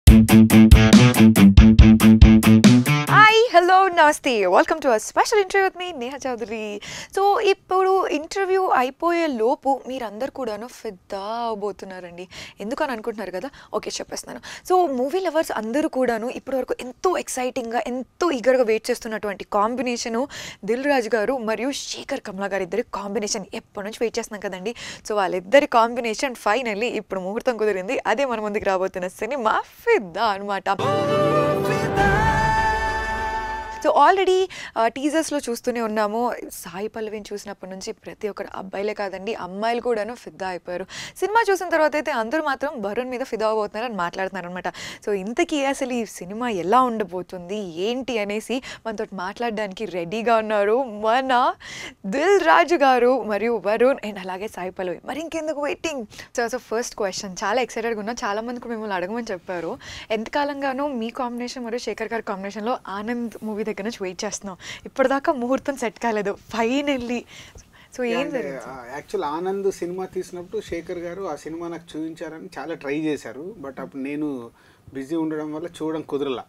Hi hello namaste welcome to a special interview with me Neha Chaudhary so ఇప్పుడు interview అయిపోయే లోపు మీరందరు కూడాను ఫిదా అవబోతున్నారండి ఎందుకని అనుకుంటున్నారు కదా ఓకే చెప్పేస్తున్నాను సో మూవీ లవర్స్ అందరూ కూడాను ఇప్పటివరకు ఎంతో ఎక్సైటింగ్గా ఎంతో ఈగర్గా వెయిట్ చేస్తున్నటువంటి కాంబినేషను దిల్ రాజు గారు మరియు శేఖర్ కమలా గారు ఇద్దరి కాంబినేషన్ ఎప్పటి నుంచి వెయిట్ చేస్తున్నాం కదండి సో వాళ్ళిద్దరి కాంబినేషన్ ఫైనల్లీ ఇప్పుడు ముహూర్తం కుదిరింది అదే మన ముందుకు రాబోతున్న సినిమా ఫిదా అనమాట సో ఆల్రెడీ టీజర్స్లో చూస్తూనే ఉన్నాము సాయి పల్లవిని చూసినప్పటి నుంచి ప్రతి ఒక్కరు అబ్బాయిలే కాదండి అమ్మాయిలు కూడాను ఫిదా అయిపోయారు సినిమా చూసిన తర్వాత అయితే అందరూ మాత్రం వరుణ్ మీద ఫిదా అవబోతున్నారని మాట్లాడుతున్నారు అనమాట సో ఇంతకీ అసలు ఈ సినిమా ఎలా ఉండబోతుంది ఏంటి అనేసి మనతో మాట్లాడడానికి రెడీగా ఉన్నారు మన దిల్ రాజు గారు మరియు వరుణ్ అండ్ అలాగే సాయి పల్లవి మరి ఇంకెందుకు waiting so so first question చాలా ఎక్సైటెడ్గా ఉన్నా చాలా మందికి మిమ్మల్ని అడగమని చెప్పారు ఎంతకాలంగానో మీ కాంబినేషన్ మరియు శేఖర్ గారి కాంబినేషన్లో ఆనంద్ మూవీ దగ్గర నుంచి వెయిట్ చేస్తున్నాం ఇప్పటిదాకా ముహూర్తం సెట్ కాలేదు ఫైనల్లీ సో ఏం జరిగింది యాక్చువల్ ఆనంద్ సినిమా తీసినప్పుడు శేఖర్ గారు ఆ సినిమా నాకు చూపించారని చాలా ట్రై చేశారు బట్ అప్పుడు నేను బిజీ ఉండడం వల్ల చూడడం కుదరలా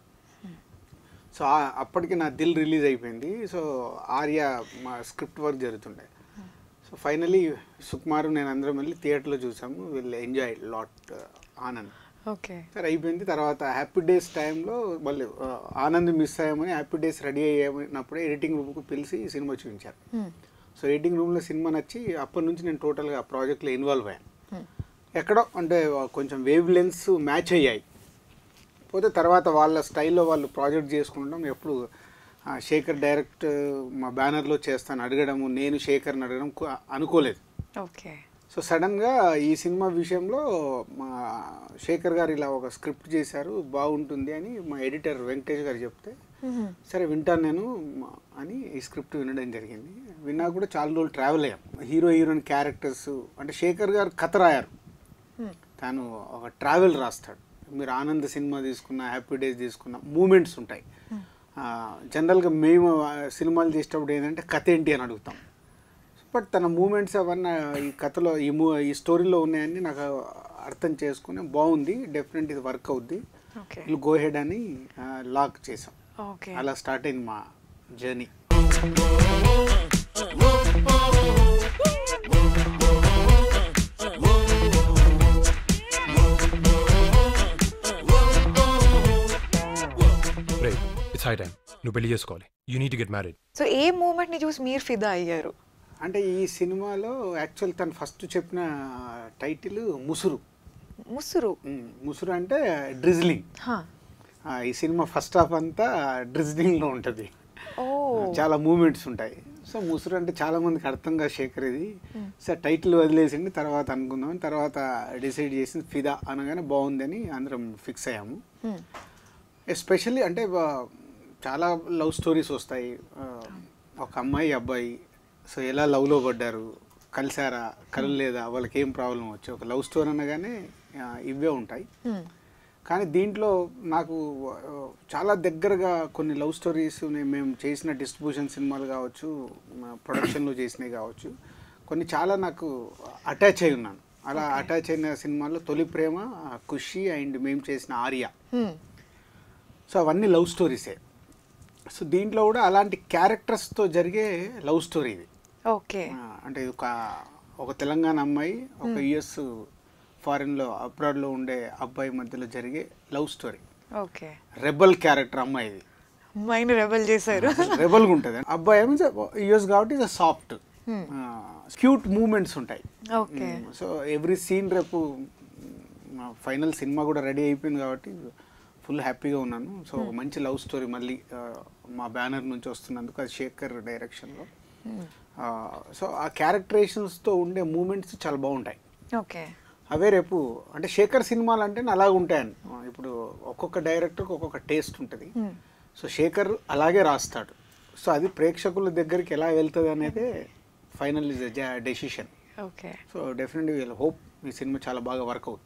సో ఆ- అప్పటికి నా దిల్ రిలీజ్ అయిపోయింది సో ఆర్య మా స్క్రిప్ట్ వర్క్ జరుగుతుండే సో ఫైనలీ సుకుమారు నేను అందరం వెళ్ళి థియేటర్లో చూసాము వీళ్ళు ఎంజాయ్ లాట్ ఆనంద్ ఓకే సరే అయిపోయింది తర్వాత హ్యాపీ డేస్ టైంలో మళ్ళీ ఆ, ఆనంద్ మిస్ అయ్యామని హ్యాపీ డేస్ రెడీ అయ్యామన్నప్పుడే ఎడిటింగ్ రూమ్కి పిలిచి ఈ సినిమా చూపించారు సో ఎడిటింగ్ రూమ్లో సినిమా నచ్చి అప్పటి నుంచి నేను టోటల్గా ఆ ప్రాజెక్ట్లో ఇన్వాల్వ్ అయ్యాను ఎక్కడో అంటే కొంచెం వేవ్ లెన్స్ మ్యాచ్ అయ్యాయి పోతే తర్వాత వాళ్ళ స్టైల్లో వాళ్ళు ప్రాజెక్ట్ చేసుకుంటాం ఎప్పుడు ఆ, శేఖర్ డైరెక్ట్ మా బ్యానర్లో చేస్తాను అడగడము నేను శేఖర్ని అడగడం కు- అనుకోలేదు ఓకే సో సడన్గా ఈ సినిమా విషయంలో మా శేఖర్ గారు ఇలా ఒక స్క్రిప్ట్ చేశారు బాగుంటుంది అని మా ఎడిటర్ వెంకటేష్ గారు చెప్తే సరే వింటాను నేను మ- అని ఈ స్క్రిప్ట్ వినడం జరిగింది విన్నా కూడా చాలా రోజులు ట్రావెల్ అయ్యాం హీరో హీరోయిన్ క్యారెక్టర్స్ అంటే శేఖర్ గారు కథ రాయారు తాను ఒక ట్రావెల్ రాస్తాడు మీరు ఆనంద్ సినిమా తీసుకున్న హ్యాపీ డేస్ తీసుకున్న మూమెంట్స్ ఉంటాయి ఆ, జనరల్గా మేము ఆ, సినిమాలు చేసేటప్పుడు ఏంటంటే కథ ఏంటి అని అడుగుతాం బట్ తన మూమెంట్స్ అవన్నీ ఈ కథలో ఈ మూ ఈ స్టోరీలో ఉన్నాయని నాకు అర్థం చేసుకుని బాగుంది డెఫినెట్ ఇది వర్క్ అవుద్ది ఓకే వీళ్ళు గో హెడ్ అని లాక్ చేసాం ఓకే అలా స్టార్ట్ అయింది మా జర్నీ రే ఇట్స్ హై టైం నువ్వు పెళ్లి చేసుకోవాలి you need get married so ఏ మూమెంట్ని చూసి మీరు ఫిదా అయ్యారు అంటే ఈ సినిమాలో యాక్చువల్ తను ఫస్ట్ చెప్పిన టైటిల్ ముసురు ముసురు ఉమ్, ముసురు అంటే డ్రిజ్లింగ్ హా. ఈ సినిమా ఫస్ట్ హాఫ్ అంతా డ్రిజ్లింగ్లో ఉంటుంది ఓ చాలా మూమెంట్స్ ఉంటాయి సో ముసురు అంటే చాలా మందికి అర్థం కాదు శేఖర్ ఇది సో టైటిల్ వదిలేసిండి తర్వాత అనుకుందాం తర్వాత డిసైడ్ చేసింది ఫిదా అనగానే బాగుందని అందరం ఫిక్స్ అయ్యాము Hmm. ఎస్పెషల్లీ అంటే వా- చాలా లవ్ స్టోరీస్ వస్తాయి ఆ, ఒక అమ్మాయి అబ్బాయి సో ఎలా లవ్లో పడ్డారు కలిసారా కలలేదా వాళ్ళకి ఏం ప్రాబ్లం వచ్చి ఒక లవ్ స్టోరీ అనగానే ఆ, ఇవే ఉంటాయి Hmm. కానీ దీంట్లో నాకు ఆ, చాలా దగ్గరగా కొన్ని లవ్ స్టోరీస్ మేము చేసిన డిస్ట్రిబ్యూషన్ సినిమాలు కావచ్చు ప్రొడక్షన్లో చేసినవి కావచ్చు కొన్ని చాలా నాకు అటాచ్ అయి ఉన్నాను అలా అటాచ్ అయిన సినిమాల్లో తొలి ప్రేమ ఆ, ఖుషి అండ్ మేము చేసిన ఆర్య Hmm. సో అవన్నీ లవ్ స్టోరీసే సో దీంట్లో కూడా అలాంటి క్యారెక్టర్స్తో జరిగే లవ్ స్టోరీ ఇది ఓకే ఆ, అంటే ఇది ఒక ఒక తెలంగాణ అమ్మాయి ఒక యుఎస్ ఫారిన్లో అబ్రాడ్లో ఉండే అబ్బాయి మధ్యలో జరిగే love story okay rebel character అమ్మాయిది మైండ్ రెబల్ చేశారు రెబల్గా ఉంటుంది అబ్బాయి ఏమో యుఎస్ కాబట్టి ఇస్ సాఫ్ట్ క్యూట్ మూమెంట్స్ ఉంటాయి ఓకే సో ఎవ్రీ సీన్ రేపు ఫైనల్ సినిమా కూడా రెడీ అయిపోయింది కాబట్టి ఫుల్ హ్యాపీగా ఉన్నాను సో ఒక మంచి లవ్ స్టోరీ మళ్ళీ ఆ, మా బ్యానర్ నుంచి వస్తున్నందుకు అది శేఖర్ డైరెక్షన్లో సో ఆ క్యారెక్టరేషన్స్తో ఉండే మూమెంట్స్ చాలా బాగుంటాయి ఓకే అవే రేపు అంటే శేఖర్ సినిమాలు అంటే అలాగ ఉంటాయని ఇప్పుడు ఒక్కొక్క డైరెక్టర్కి ఒక్కొక్క టేస్ట్ ఉంటుంది సో శేఖర్ అలాగే రాస్తాడు సో అది ప్రేక్షకుల దగ్గరికి ఎలా వెళ్తుంది అనేది final is decision okay so definitely వీళ్ళ హోప్ ఈ సినిమా చాలా బాగా వర్క్ అవుతుంది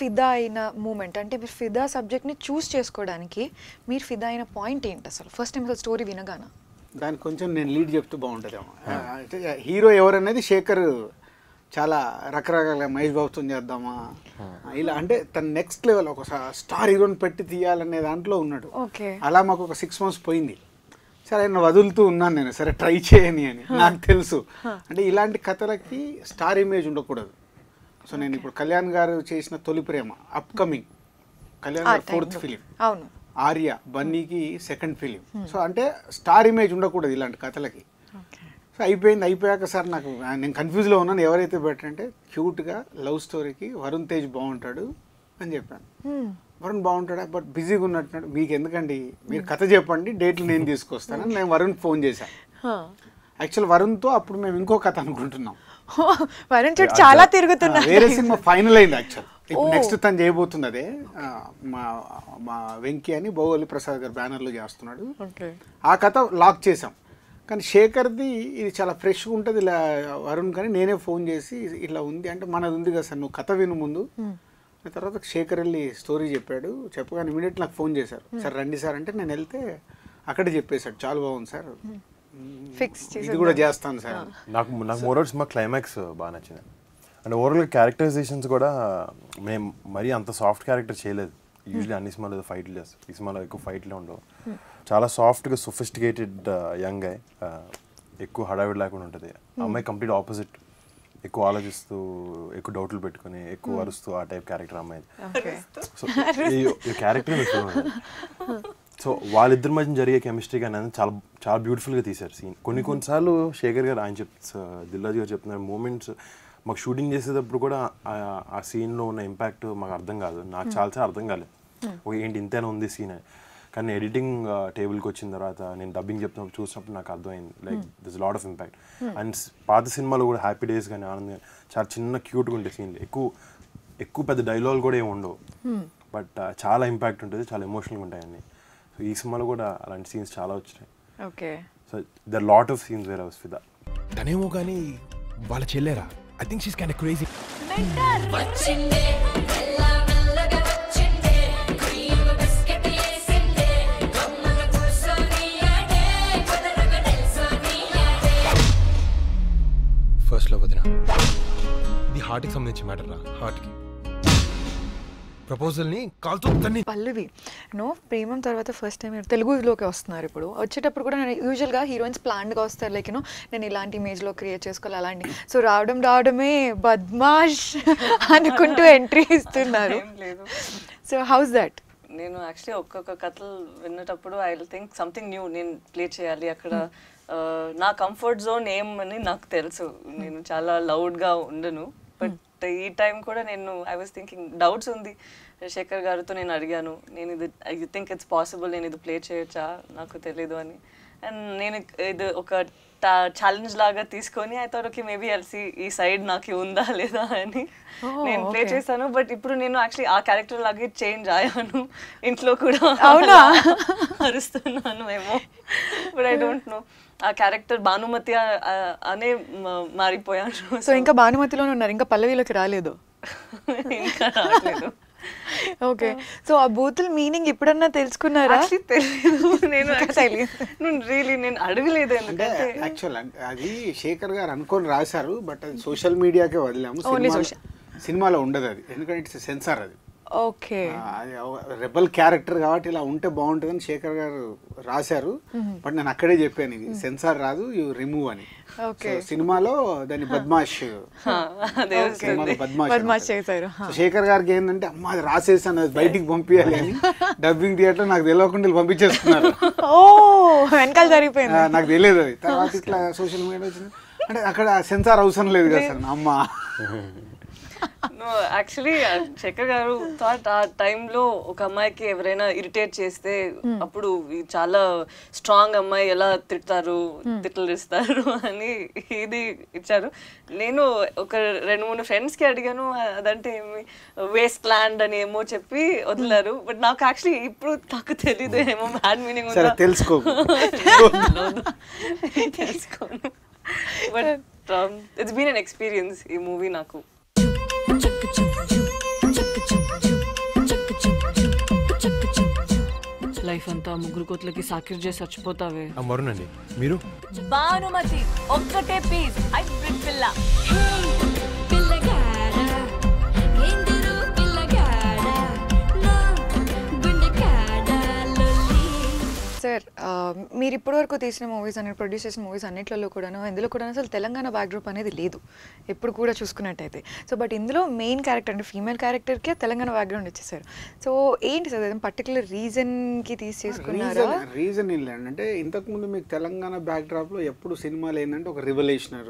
ఫిదా అయిన మూమెంట్ అంటే మీరు ఫిదా సబ్జెక్ట్ని చూస్ చేసుకోవడానికి మీరు ఫిదా అయిన పాయింట్ ఏంటి అసలు ఫస్ట్ టైం అసలు స్టోరీ వినగానా దానికి కొంచెం నేను లీడ్ చెప్తే బాగుంటుందేమో అంటే హీరో ఎవరనేది శేఖర్ చాలా రకరకాల మహేష్ బాబుతో చేద్దామా ఇలా అంటే తన నెక్స్ట్ లెవెల్ ఒక స్టార్ హీరోని పెట్టి తీయాలనే దాంట్లో ఉన్నాడు ఓకే అలా మాకు ఒక సిక్స్ మంత్స్ పోయింది సరే నేను వదులుతూ ఉన్నాను నేను సరే ట్రై చేయని అని నాకు తెలుసు అంటే ఇలాంటి కథలకి స్టార్ ఇమేజ్ ఉండకూడదు సో నేను ఇప్పుడు కళ్యాణ్ గారు చేసిన తొలి ప్రేమ అప్కమింగ్ కళ్యాణ్ ఆ గారు ఫోర్త్ time లో. ఫిలిం అవును ఆర్య బన్నీకి సెకండ్ ఫిలిం సో అంటే స్టార్ ఇమేజ్ ఉండకూడదు ఇలాంటి కథలకి ఓకే సో అయిపోయింది అయిపోయాక సార్ నాకు ఆ, నేను కన్ఫ్యూజ్లో ఉన్నాను ఎవరైతే బెటర్ అంటే క్యూట్గా లవ్ స్టోరీకి వరుణ్ తేజ్ బాగుంటాడు అని చెప్పాను వరుణ్ బాగుంటాడా బట్ బిజీగా ఉన్నట్టున్నాడు మీకు ఎందుకండి మీరు కథ చెప్పండి డేట్లు నేను తీసుకొస్తానని నేను వరుణ్ ఫోన్ చేశాను యాక్చువల్ వరుణ్తో అప్పుడు మేము ఇంకో కథ అనుకుంటున్నాం వరుణ్ చుట్టూ చాలా తిరుగుతున్నారు వేరే సినిమా ఫైనల్ అయింది యాక్చువల్ ఇప్పుడు ఓ. నెక్స్ట్ తను చేయబోతుంది అదే ఆ, మా మా వెంకీ అని బోగోలి ప్రసాద్ గారు బ్యానర్లో చేస్తున్నాడు ఓకే ఆ కథ లాక్ చేసాం కానీ శేఖర్ది ఇది చాలా ఫ్రెష్గా ఉంటుంది ఇలా వరుణ్ కానీ నేనే ఫోన్ చేసి ఇట్లా ఉంది అంటే మనది ఉంది కదా సార్ నువ్వు కథ విను ముందు ఆ తర్వాత శేఖర్ వెళ్ళి స్టోరీ చెప్పాడు చెప్పగానే ఇమీడియట్ నాకు ఫోన్ చేశారు సార్ రండి సార్ అంటే నేను వెళ్తే అక్కడే చెప్పేశాడు చాలా బాగుంది సార్ ఫిక్స్ ఇది కూడా చేస్తాను సార్ అని. నాకు నాకు మోరల్ సినిమా క్లైమాక్స్ బాగా నచ్చింది అండ్ ఓవరాల్ క్యారెక్టరైజేషన్స్ కూడా మేము మరీ అంత సాఫ్ట్ క్యారెక్టర్ చేయలేదు యూజువల్లీ అన్ని సినిమాలు ఫైట్లు చేస్తాం ఈ సినిమాలో ఎక్కువ ఫైట్లే ఉండవు చాలా సాఫ్ట్గా సొఫిస్టికేటెడ్ యంగ్ అయ్యి ఎక్కువ హడావిడి లేకుండా ఉంటుంది అమ్మాయి కంప్లీట్ ఆపోజిట్ ఎక్కువ ఆలోచిస్తూ ఎక్కువ డౌట్లు పెట్టుకొని ఎక్కువ అరుస్తూ ఆ టైప్ క్యారెక్టర్ అమ్మాయి ఓకే సో ఈ క్యారెక్టర్ సో వాళ్ళిద్దరి మధ్య జరిగే కెమిస్ట్రీ కానీ అది చాలా చాలా బ్యూటిఫుల్గా తీశారు సీన్ కొన్ని కొన్నిసార్లు శేఖర్ గారు ఆయన చెప్ దిల్లాజ్ గారు చెప్తున్నారు మూమెంట్స్ మాకు షూటింగ్ చేసేటప్పుడు కూడా ఆ- ఆ సీన్లో ఉన్న ఇంపాక్ట్ మాకు అర్థం కాదు నాకు చాలా చాలా అర్థం కాలేదు ఓ ఏంటి ఇంతేనా ఉంది సీన్ అని కానీ ఎడిటింగ్ టేబుల్కి వచ్చిన తర్వాత నేను డబ్బింగ్ చెప్తున్నప్పుడు చూసినప్పుడు నాకు అర్థమైంది like this lot of impact and పాత సినిమాలో కూడా హ్యాపీ డేస్ కానీ ఆనంద్ కానీ చాలా చిన్న క్యూట్గా ఉంటాయి సీన్లు ఎక్కువ ఎక్కువ పెద్ద డైలాగ్ కూడా ఏమి ఉండవు బట్ చాలా ఇంపాక్ట్ ఉంటుంది చాలా ఎమోషనల్గా ఉంటాయి అన్ని సో ఈ సినిమాలో కూడా అలాంటి సీన్స్ చాలా వచ్చినాయి okay so there lot of scenes where house Fidaa తనేమో కానీ వాళ్ళ చెల్లేరా I think she's can crazy వచ్చిండే మెల్ల మెల్లగా వచ్చిండే క్రీమ్ బిస్కెట్ వేసిండే గమ్మున కూర్చొని ఆడే కుదరగా నిల్చొని ఆడే ఫస్ట్ లో వదిన ఇది హార్ట్కి సంబంధించి మ్యాటర్ రా హార్ట్కి ప్రపోజల్ని కాల్తో తన్ని పల్లవి నో ప్రేమం తర్వాత ఫస్ట్ టైం తెలుగులోకి వస్తున్నారు ఇప్పుడు వచ్చేటప్పుడు కూడా నేను యూజువల్గా హీరోయిన్స్ ప్లాన్డ్గా వస్తారు లైక్ యూనో నేను ఇలాంటి ఇమేజ్లో క్రియేట్ చేసుకోవాలి అలాంటి సో రావడం రావడమే బద్మాష్ అనుకుంటూ ఎంట్రీ ఇస్తున్నారు ఏం లేదు సో హౌస్ దట్ నేను యాక్చువల్లీ ఒక్కొక్క కథలు విన్నటప్పుడు ఐ థింక్ సంథింగ్ న్యూ నేను ప్లే చేయాలి అక్కడ ఆ, నా కంఫర్ట్ జోన్ ఏం అని నాకు తెలుసు నేను చాలా లౌడ్గా ఉండను బట్ ఈ టైం కూడా నేను ఐ వాస్ థింకింగ్ డౌట్స్ ఉంది శేఖర్ గారితో నేను అడిగాను నేను ఇది ఐ థింక్ ఇట్స్ పాసిబుల్ నేను ఇది ప్లే చేయొచ్చా నాకు తెలీదు అని అండ్ నేను ఇది ఒక ఛాలెంజ్ లాగా తీసుకొని I thought okay maybe also ఈ సైడ్ నాకు ఉందా లేదా అని Oh, నేను ప్లే okay. చేశాను బట్ ఇప్పుడు నేను యాక్చువల్లీ ఆ క్యారెక్టర్ లాగే చేంజ్ అయ్యాను ఇంట్లో కూడా అవునా? అరుస్తున్నాను ఏమో బట్ ఐ డోంట్ నో ఆ క్యారెక్టర్ భానుమతి ఆ- ఆ- అనే మ- మారిపోయాను సో ఇంకా భానుమతిలోనే ఉన్నారు ఇంకా పల్లవిలోకి రాలేదు ఇంకా రావట్లేదు ఓకే సో ఆ బూతుల మీనింగ్ ఎప్పుడన్నా తెలుసుకున్నారా Actually తెలీదు నేను ఇంకా తెలియదు. రియలీ నేను అడగలేదు అంటే ఎందుకంటే యాక్చువల్ అంటే అది శేఖర్ గారు అనుకొని రాశారు బట్ అది సోషల్ మీడియాకే వదిలాము Only సినిమాలో- social. సినిమాలో ఉండదు అది ఎందుకంటే ఇట్స్ సెన్సార్ అది ఓకే ఆ, అది రెబల్ క్యారెక్టర్ కాబట్టి ఇలా ఉంటే బాగుంటుందని శేఖర్ గారు రాశారు బట్ నేను అక్కడే చెప్పాను ఇది సెన్సార్ రాదు యూ రిమూవ్ అని Okay. So, సినిమాలో దాన్ని బద్మాష్ అదే సినిమాలో బద్మాష్ బద్మాష్ అని చేశారు ఉంటుంది. So, శేఖర్ గారికి ఏంటంటే అమ్మ అది రాసేసాను అది బయటికి పంపించాలి అని డబ్బింగ్ థియేటర్ నాకు తెలియకుండా వీళ్ళు పంపించేస్తున్నారు ఓ వెనకాల జరిగిపోయింది ఆ, నాకు తెలియదు అది తర్వాత ఇట్లా సోషల్ మీడియా వచ్చింది అంటే అక్కడ సెన్సార్ అవసరం లేదు కదా సార్ అమ్మ నో యాక్చువల్లీ శేఖర్ గారు థాట్ ఆ టైంలో ఒక అమ్మాయికి ఎవరైనా ఇరిటేట్ చేస్తే అప్పుడు ఈ చాలా స్ట్రాంగ్ అమ్మాయి ఎలా తిడతారు తిట్లు ఇస్తారు అని ఇది ఇచ్చారు నేను ఒక రెండు మూడు ఫ్రెండ్స్ కి అడిగాను అదంటే ఏమి వేస్ట్ ల్యాండ్ అని ఏమో చెప్పి వదిలారు బట్ నాకు యాక్చువల్లీ ఇప్పుడు నాకు తెలీదు ఏమో బ్యాడ్ మీనింగ్ సరే ఉందా తెలుసుకో తెలుసుకోను but it's been an experience ఈ మూవీ నాకు Chuk chuk chuk chuk chuk chuk life అంతా ముగ్గురు కోట్లకి సాకిర్ చేసి చచ్చిపోతావే ఆ వరుణ్ అండి మీరు భానుమతి ఒక్కటే పీస్ హైబ్రిడ్ పిల్ల పిల్లగాడ ఎందరో పిల్లగాడ నా గుండెకాడ లొల్లి సార్ ఆ, మీరు ఇప్పటివరకు తీసిన మూవీస్ అన్ని ప్రొడ్యూస్ చేసిన మూవీస్ అన్నిట్లలో కూడాను ఇందులో కూడా అసలు తెలంగాణ బ్యాక్డ్రాప్ అనేది లేదు ఎప్పుడు కూడా చూసుకున్నట్టయితే సో బట్ ఇందులో మెయిన్ క్యారెక్టర్ అంటే ఫీమేల్ క్యారెక్టర్కే తెలంగాణ బ్యాక్గ్రౌండ్ ఇచ్చేసారు సో ఏంటి సార్ ఏదైనా పర్టికులర్ రీజన్కి తీసి చేసుకున్నారా రీజన్ రీజన్ ఏం లేదండి అంటే ఇంతకుముందు మీకు తెలంగాణ బ్యాక్ డ్రాప్లో ఎప్పుడు సినిమాలు ఏంటంటే ఒక రివల్యూషనర్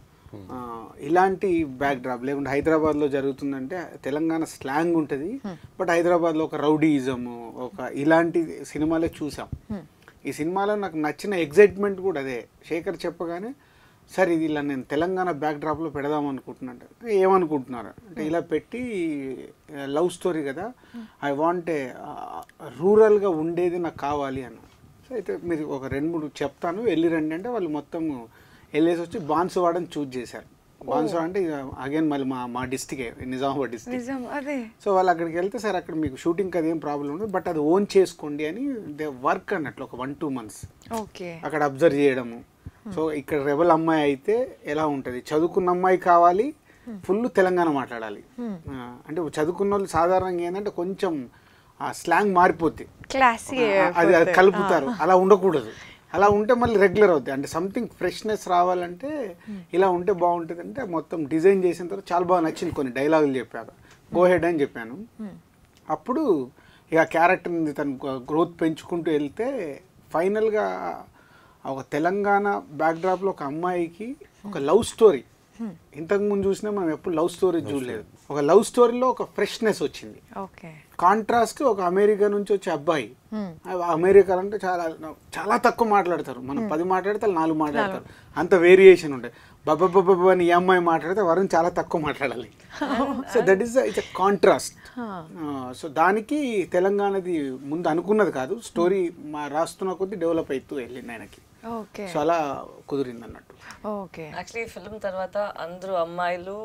ఇలాంటి బ్యాక్ డ్రాప్ లేకుంటే హైదరాబాద్లో జరుగుతుందంటే తెలంగాణ స్లాంగ్ ఉంటుంది బట్ హైదరాబాద్లో ఒక రౌడీయిజం ఒక ఇలాంటి సినిమాలే చూసాం ఈ సినిమాలో నాకు నచ్చిన ఎగ్జైట్మెంట్ కూడా అదే శేఖర్ చెప్పగానే సార్ ఇది ఇలా నేను తెలంగాణ బ్యాక్ డ్రాప్లో పెడదాం అనుకుంటున్నాను ఏమనుకుంటున్నారు అంటే ఇలా పెట్టి లవ్ స్టోరీ కదా ఐ వాంట్ ఏ రూరల్గా ఉండేది నాకు కావాలి అన్న సో అయితే మీరు ఒక రెండు మూడు చెప్తాను వెళ్ళి రండి అంటే వాళ్ళు మొత్తం వెళ్ళేసి వచ్చి బాన్సువాడని చూజ్ చేశారు బాన్సువాడ అంటే అగైన్ మళ్ళీ మా మా డిస్టికే నిజామాబాద్ డిస్టిక్ నిజం అదే సో వాళ్ళు అక్కడికి వెళ్తే సార్ అక్కడ మీకు షూటింగ్ అది ఏం ప్రాబ్లం ఉండదు బట్ అది ఓన్ చేసుకోండి అని దే వర్క్ అన్నట్లు ఒక వన్ టూ మంత్స్ ఓకే అక్కడ అబ్జర్వ్ చేయడము సో ఇక్కడ రెబల్ అమ్మాయి అయితే ఎలా ఉంటుంది చదువుకున్న అమ్మాయి కావాలి ఫుల్ తెలంగాణ మాట్లాడాలి ఆ, అంటే చదువుకున్న వాళ్ళు సాధారణంగా ఏంటంటే కొంచెం ఆ స్లాంగ్ మారిపోద్ది క్లాసీ ఆ, అది అది కలుపుతారు అలా ఉండకూడదు అలా ఉంటే మళ్ళీ రెగ్యులర్ అవుతాయి అంటే సంథింగ్ ఫ్రెష్నెస్ రావాలంటే ఇలా ఉంటే బాగుంటుంది అంటే మొత్తం డిజైన్ చేసిన తర్వాత చాలా బాగా నచ్చింది కొన్ని డైలాగులు చెప్పాక గో హెడ్ అని చెప్పాను అప్పుడు ఇక క్యారెక్టర్ని తను గ్రోత్ పెంచుకుంటూ వెళ్తే ఫైనల్గా ఒక తెలంగాణ బ్యాక్డ్రాప్లో ఒక అమ్మాయికి ఒక లవ్ స్టోరీ ఇంతకు ముందు చూసినా మనం ఎప్పుడు లవ్ స్టోరీ చూడలేదు ఒక లవ్ స్టోరీలో ఒక ఫ్రెష్నెస్ వచ్చింది ఓకే కాంట్రాస్ట్ ఒక అమెరికా నుంచి వచ్చే అబ్బాయి అమెరికా అంటే చాలా చాలా తక్కువ మాట్లాడతారు మనం పది మాట్లాడితే వాళ్ళు నాలుగు మాట్లాడతారు అంత వేరియేషన్ ఉంటాయి బబ్బ అని ఈ అమ్మాయి మాట్లాడితే వరుణ్ చాలా తక్కువ మాట్లాడాలి so that is it's contrast so దానికి తెలంగాణది ముందు అనుకున్నది కాదు స్టోరీ మా రాస్తున్న కొద్దీ డెవలప్ అవుతూ వెళ్ళింది ఆయనకి ఓకే సో అలా కుదిరింది అన్నట్టు ఓకే యాక్చువల్లీ ఫిల్మ్ తర్వాత అందరూ అమ్మాయిలు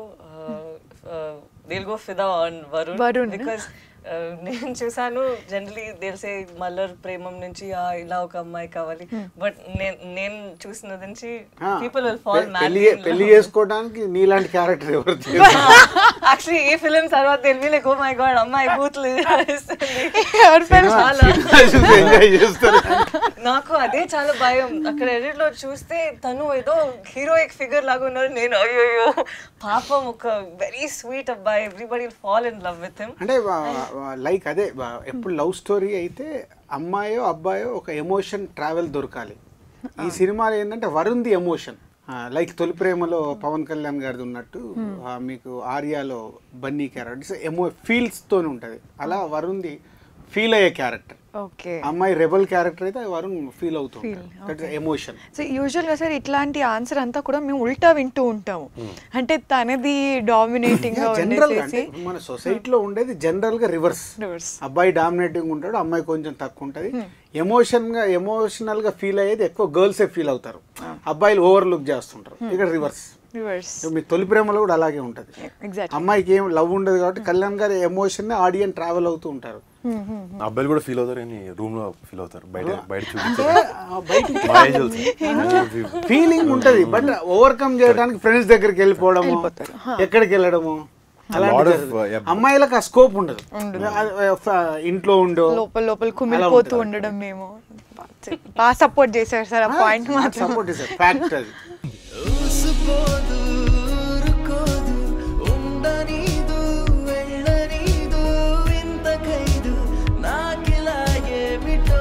దిల్ గో ఫిదా ఆన్ వరుణ్ వరుణ్. బికాస్ నేను చూసాను జనరలీ తెలిసే మల్లర్ ప్రేమం నుంచి "ఆ, ఇలా ఒక అమ్మాయి కావాలి బట్ నేను నేను చూసిన నుంచి ఆ, పీపుల్ విల్ ఫాల్ పె- పెళ్లి పెళ్లి చేసుకోవడానికి నీలాంటి క్యారెక్టర్ ఎవరు చేయరు. యాక్చువల్లీ ఈ ఫిల్మ్ తర్వాత తెలివి లైక్ ఓ మై గాడ్ అమ్మాయి బూత్లు ఎవరి పేరు చాలా ఎంజాయ్ చేస్తారు నాకు అదే చాలా భయం అక్కడ ఎడిట్ లో చూస్తే తను ఏదో హీరోయిక్ ఫిగర్ లాగా ఉన్నారు నేను అయ్యో పాపం ఒక వెరీ స్వీట్ అబ్బాయి everybody fall in love with him అంటే లైక్ అదే వా- ఎప్పుడు లవ్ స్టోరీ అయితే అమ్మాయో అబ్బాయో ఒక ఎమోషన్ ట్రావెల్ దొరకాలి ఈ సినిమాలో ఏంటంటే వరుణ్ది ఎమోషన్ లైక్ తొలి ప్రేమలో పవన్ కళ్యాణ్ గారిది ఉన్నట్టు ఆ, మీకు ఆర్యాలో బన్నీ క్యారెక్టర్ ఎమో ఫీల్స్ తోని ఉంటుంది అలా వరుణ్ది ఫీల్ అయ్యే క్యారెక్టర్ ఓకే అమ్మాయి రెబల్ క్యారెక్టర్ అయితే వరుణ్ ఫీల్ అవుతుంది దట్ ఎమోషన్ సో యూజువల్గా సార్ ఇట్లాంటి ఆన్సర్ అంతా కూడా మేము ఉల్టా వింటూ ఉంటాము అంటే తనది డామినేటింగ్ గా జనరల్ గా అంటే ఉండేసేసి మన సొసైటీలో ఉండేది జనరల్ గా రివర్స్ Reverse. అబ్బాయి డామినేటింగ్ ఉంటాడు అమ్మాయి కొంచెం తక్కువ ఉంటది ఎమోషన్ గా ఎమోషనల్ గా ఫీల్ అయ్యేది ఎక్కువ గర్ల్స్ ఫీల్ అవుతారు అబ్బాయిలు ఓవర్ లుక్ చేస్తుంటారు ఇక్కడ రివర్స్ రివర్స్ మీ తొలి ప్రేమలో కూడా అలాగే ఉంటది ఎగ్జాక్ట్ అమ్మాయికి ఏం లవ్ ఉండదు కాబట్టి కళ్యాణ్ గారి ఎమోషన్ ఆడియన్ ట్రావెల్ అవుతూ ఉంటారు అబ్బాయిలు కూడా ఫీల్ అవుతారు కానీ రూమ్ లో ఫీల్ అవుతారు బయట బయట అంటే చూపించారు ఆ బయటికి మా ఏజ్ తెలుసు. ఫీలింగ్ ఉంటది బట్ ఓవర్కమ్ చేయడానికి ఫ్రెండ్స్ దగ్గరికి వెళ్ళిపోవడము వెళ్ళిపోతారు. ఎక్కడికి వెళ్ళడము అలాంటి lot of, జరుగుతుంది. uh, yeah. అమ్మాయిలకు ఆ స్కోప్ ఉండదు అది, uh, ఫ- ఇంట్లో ఉండో లోపల లోపల అలా కుమిలిపోతూ ఉంటుంది. ఉండడం మేము బాగా సపోర్ట్ చేశారు సార్ ఆ పాయింట్ మాత్రం సపోర్ట్ చేశారు ఫ్యాక్ట్ అది ఊసిపోదు ఊరుకోదు ఉండనీదు వెళ్ళనీదు ఇంత ఖైదు నాకిలా ఏమిటో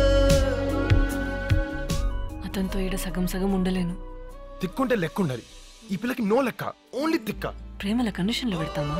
అతనితో ఈడ సగం సగం ఉండలేను తిక్కుంటే లెక్క ఉండాలి ఈ పిల్లకి నో లెక్క ఓన్లీ తిక్క ప్రేమల కండిషన్లో పెడతామా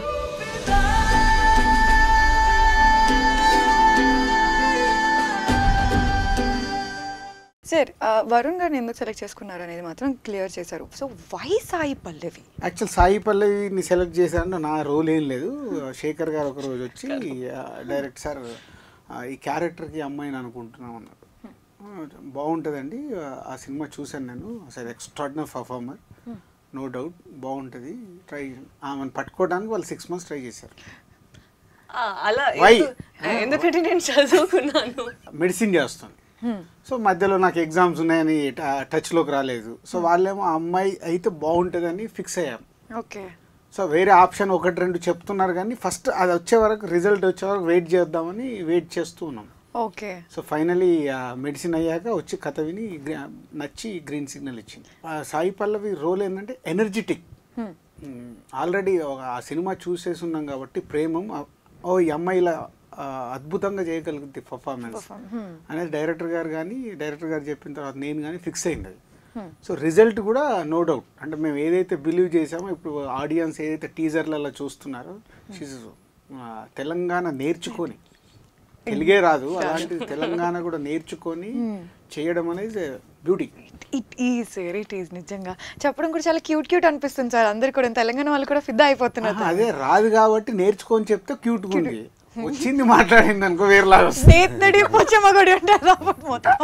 సార్ వరుణ్ గారిని ఎందుకు సెలెక్ట్ చేసుకున్నారు అనేది మాత్రం క్లియర్ చేశారు so why Sai Pallavi actual Sai పల్లవిని సెలెక్ట్ చేశారంటే నా రోల్ ఏం లేదు శేఖర్ గారు ఒక రోజు వచ్చి డైరెక్ట్ సార్ ఆ, ఈ క్యారెక్టర్కి అమ్మాయిని అనుకుంటున్నాం అన్నారు ఆ, బాగుంటుందండి ఆ, ఆ సినిమా చూశాను నేను అసలు ఎక్స్ట్రాడినరీ పర్ఫార్మర్ నో డౌట్ బాగుంటుంది ట్రై ఆమెను పట్టుకోవడానికి వాళ్ళు సిక్స్ మంత్స్ ట్రై చేశారు ఆ, అలా Why? ఎందుకు- ఎందుకంటే నేను చదువుకున్నాను మెడిసిన్ చేస్తుంది సో మధ్యలో నాకు ఎగ్జామ్స్ ఉన్నాయని ట- టచ్లోకి రాలేదు సో వాళ్ళేమో ఆ అమ్మాయి అయితే బాగుంటుందని ఫిక్స్ అయ్యాం ఓకే సో వేరే ఆప్షన్ ఒకటి రెండు చెప్తున్నారు కానీ ఫస్ట్ అది వచ్చే వరకు రిజల్ట్ వచ్చే వరకు వెయిట్ చేద్దామని వెయిట్ చేస్తూ ఉన్నాం ఓకే సో ఫైనలీ మెడిసిన్ అయ్యాక వచ్చి కథ విని గ్రీ- నచ్చి గ్రీన్ సిగ్నల్ ఇచ్చింది ఆ సాయి పల్లవి రోల్ ఏంటంటే ఎనర్జెటిక్ ఆల్రెడీ ఆ సినిమా చూసేసి ఉన్నాం కాబట్టి ప్రేమం ఆ, ఓ ఈ అమ్మాయి ఇలా ఆ, అద్భుతంగా చేయగలుగుతుంది పర్ఫార్మెన్స్ అనేది డైరెక్టర్ గారు కానీ డైరెక్టర్ గారు చెప్పిన తర్వాత నేను కానీ ఫిక్స్ అయింది అది సో రిజల్ట్ కూడా నో డౌట్ అంటే మేము ఏదైతే బిలీవ్ చేసామో ఇప్పుడు ఆడియన్స్ ఏదైతే టీజర్లలో చూస్తున్నారో షీజ్ తెలంగాణ నేర్చుకొని తెలుగే రాదు అలాంటి తెలంగాణ కూడా నేర్చుకొని చేయడం అనేది beauty it is sir it is నిజంగా చెప్పడం కూడా చాలా క్యూట్ క్యూట్ అనిపిస్తుంది సార్ అందరు కూడా తెలంగాణ వాళ్ళు కూడా ఫిదా అయిపోతున్నారు అదే రాదు కాబట్టి నేర్చుకొని చెప్తే క్యూట్గా ఉంది వచ్చింది మాట్లాడింది అనుకో వేరేలాగా వస్తుంది స్నేహితుడి పొచ్చమ్మగడి అంటారు అప్పుడు మొత్తం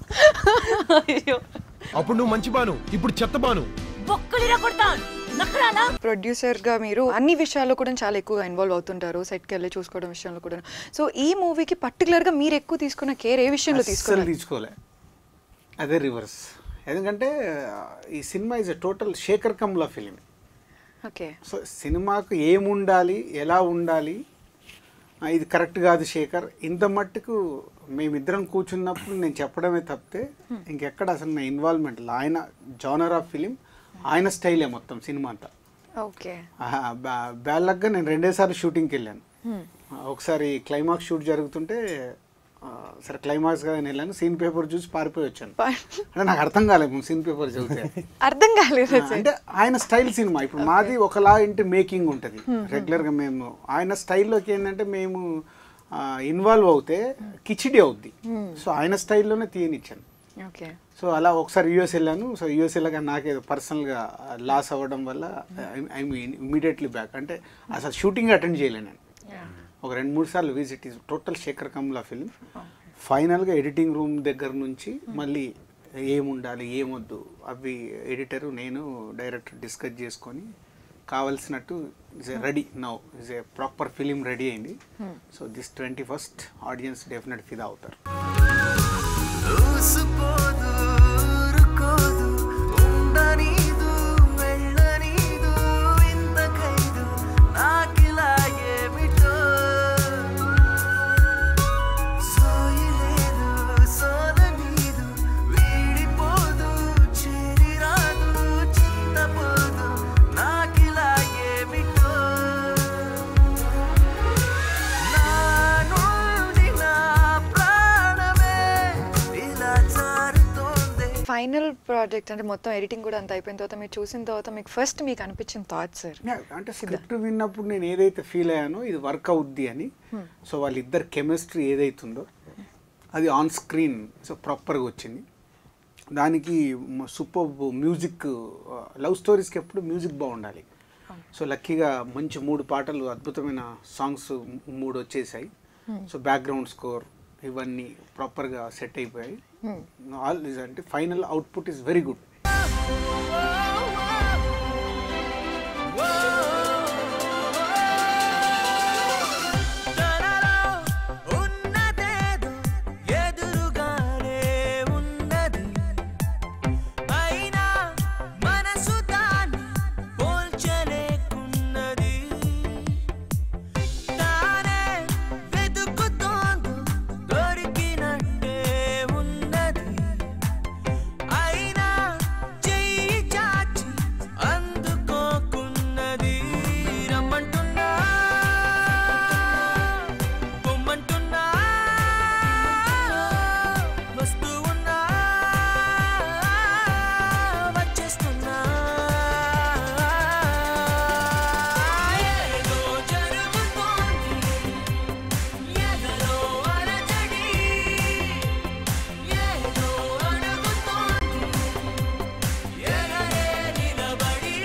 అయ్యో అప్పుడు నువ్వు మంచి బాను ఇప్పుడు చెత్త బాను బొక్కలిరా కొడతాను నక్కడాలా ప్రొడ్యూసర్ గా మీరు అన్ని విషయాల్లో కూడా చాలా ఎక్కువగా ఇన్వాల్వ్ అవుతుంటారు సెట్కి వెళ్ళి చూసుకోవడం విషయంలో కూడా సో ఈ మూవీకి పర్టికులర్ గా మీరు ఎక్కువ తీసుకున్న కేర్ ఏ విషయంలో అస్సలు తీసుకున్నారు తీసుకోలే అదే రివర్స్ ఎందుకంటే ఈ సినిమా is a total Sekhar Kammula film okay so సినిమాకు ఏముండాలి ఎలా ఉండాలి ఆ, ఇది కరెక్ట్ కాదు శేఖర్ ఇంత మట్టుకు మేమిద్దరం కూర్చున్నప్పుడు నేను చెప్పడమే తప్పితే ఇంకెక్కడ అసలు నా ఇన్వాల్వ్మెంట్ ఆయన జానర్ ఆఫ్ ఫిలిం ఆయన స్టైలే మొత్తం సినిమా అంతా ఓకే ఆహా, బ్యా- బ్యాలక్గా నేను రెండేసార్లు షూటింగ్కి వెళ్ళాను ఆ, ఒకసారి క్లైమాక్స్ షూట్ జరుగుతుంటే ఆ, సరే క్లైమాక్స్ గా నేను వెళ్ళాను సీన్ పేపర్ చూసి పారిపోయి వచ్చాను అంటే నాకు అర్థం కాలేదు సీన్ పేపర్ చదివితే అర్థం కాలేదు ఆ, అంటే ఆయన స్టైల్ సినిమా ఇప్పుడు మాది ఒకలా ఇంటి మేకింగ్ ఉంటుంది రెగ్యులర్గా మేము ఆయన స్టైల్లోకి ఏంటంటే మేము ఇన్వాల్వ్ అవుతే కిచిడి అవుద్ది సో ఆయన స్టైల్లోనే తీయనిచ్చాను ఓకే సో అలా ఒకసారి యూఎస్ వెళ్ళాను సో యూఎస్ వెళ్ళాక నాకేదో పర్సనల్గా లాస్ అవ్వడం వల్ల ఐ ఇమీడియట్లీ బ్యాక్ అంటే అసలు షూటింగ్ అటెండ్ చేయలేను నేను ఒక రెండు మూడు సార్లు visit is total Sekhar Kammula film ఫైనల్గా ఎడిటింగ్ రూమ్ దగ్గర నుంచి మళ్ళీ ఏముండాలి ఏమొద్దు అవి ఎడిటర్ నేను డైరెక్టర్ డిస్కస్ చేసుకొని కావలసినట్టు is a ready now is a proper film ready అయింది so this twenty first audience definite ఫిదా అవుతారు ఊసిపోదు, ఊరుకోదు, ఉండనీదు, వెళ్ళనీదు, ఇంత ఖైదు, నాకిలా ఏమిటో. సోయలేదు, సోలనీదు, వీడిపోదు, చేరిరాదు, చింతపోదు, నాకిలా ఏమిటో. నా నుండి నా ప్రాణమే ఇలా జారుతోంది ఫైనల్ ప్రాజెక్ట్ అంటే మొత్తం ఎడిటింగ్ కూడా అంత అయిపోయిన తర్వాత మీరు చూసిన తర్వాత మీకు ఫస్ట్ మీకు అనిపించిన థాట్ సార్ Yeah, అంటే స్క్రిప్ట్ విన్నప్పుడు నేను ఏదైతే ఫీల్ అయ్యానో ఇది వర్క్ అవుద్ది అని సో వాళ్ళిద్దరు కెమిస్ట్రీ ఏదైతుందో అది ఆన్ స్క్రీన్ సో ప్రాపర్గా వచ్చింది దానికి సూపర్ మ్యూజిక్ లవ్ స్టోరీస్కి ఎప్పుడు మ్యూజిక్ బాగుండాలి సో లక్కీగా మంచి మూడు పాటలు అద్భుతమైన సాంగ్స్ మూడు వచ్చేసాయి సో బ్యాక్గ్రౌండ్ స్కోర్ ఇవన్నీ ప్రాపర్గా సెట్ అయిపోయాయి ఆల్ ఇస్ అంటే final output is very good తనలో ఉన్నదేదో ఎదురుగానే ఉన్నది అయినా మనసు దాన్ని పోల్చలేకున్నది తానే వెతుకుతోందో దొరికినట్టే ఉన్నది అయినా చెయ్యి చాచి అందుకోకున్నది రమ్మంటున్నా పొమ్మంటున్నా వస్తూ ఉన్నా వచ్చేస్తున్నా ఏదో జరుగుతోంది ఎదలో అలజడి ఏదో అడుగుతోంది ఎగరే నిలబడి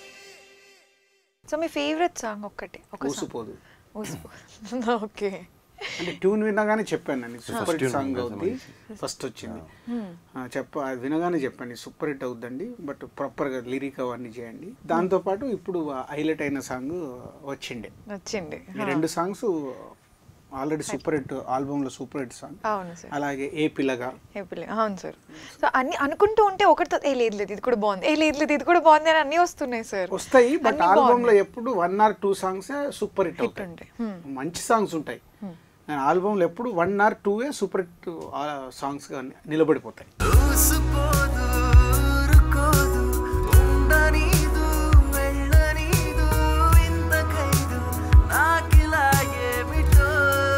సో మీ ఫేవరెట్ సాంగ్ ఒక్కటి ఒక ఊసిపోదు ఓకే అంటే ట్యూన్ వినగానే చెప్పాను నేను సూపర్ హిట్ tune సాంగ్ కదా అవుద్ది ఫస్ట్ వచ్చింది ఆ, చెప్ప అది వినగానే చెప్పండి సూపర్ హిట్ అవుద్దండి బట్ ప్రాపర్గా లిరిక్ అవన్నీ చేయండి దాంతోపాటు ఇప్పుడు హైలైట్ అయిన సాంగ్ వచ్చిండే నచ్చింది ఈ రెండు సాంగ్స్ ఆల్రెడీ సూపర్ హిట్ ఆల్బమ్లో సూపర్ హిట్ సాంగ్ అవును సార్ అలాగే ఏ పిల్లగా ఏప్రిల్ అవును సార్ సో అన్ని అనుకుంటూ ఉంటే ఒకటితో ఏ లేదు లేదు ఇది కూడా బాగుంది ఏ లేదు లేదు ఇది కూడా బాగుంది అని అన్నీ వస్తున్నాయి సార్ వస్తాయి బట్ అన్నీ ఆల్బమ్ లో బాగున్నాయి. ఎప్పుడు one or two songs super hit Hit అవుతాయి ఉంటాయి. Hmm. మంచి సాంగ్స్ ఉంటాయి ఆల్బమ్ లో ఎప్పుడు one or two super hit songs గా నిలబడిపోతాయి ఊసుకోదు ఊరుకోదు ఉండనీదు వెళ్ళనీదు ఇంత ఖైదు నాకిలాగే మిటో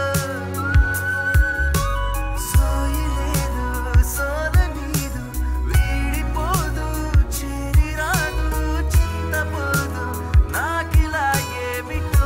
సోయలేదు సోలనీదు వీడిపోదు చేరిరాదు చింతపోదు నాకిలాగే మిటో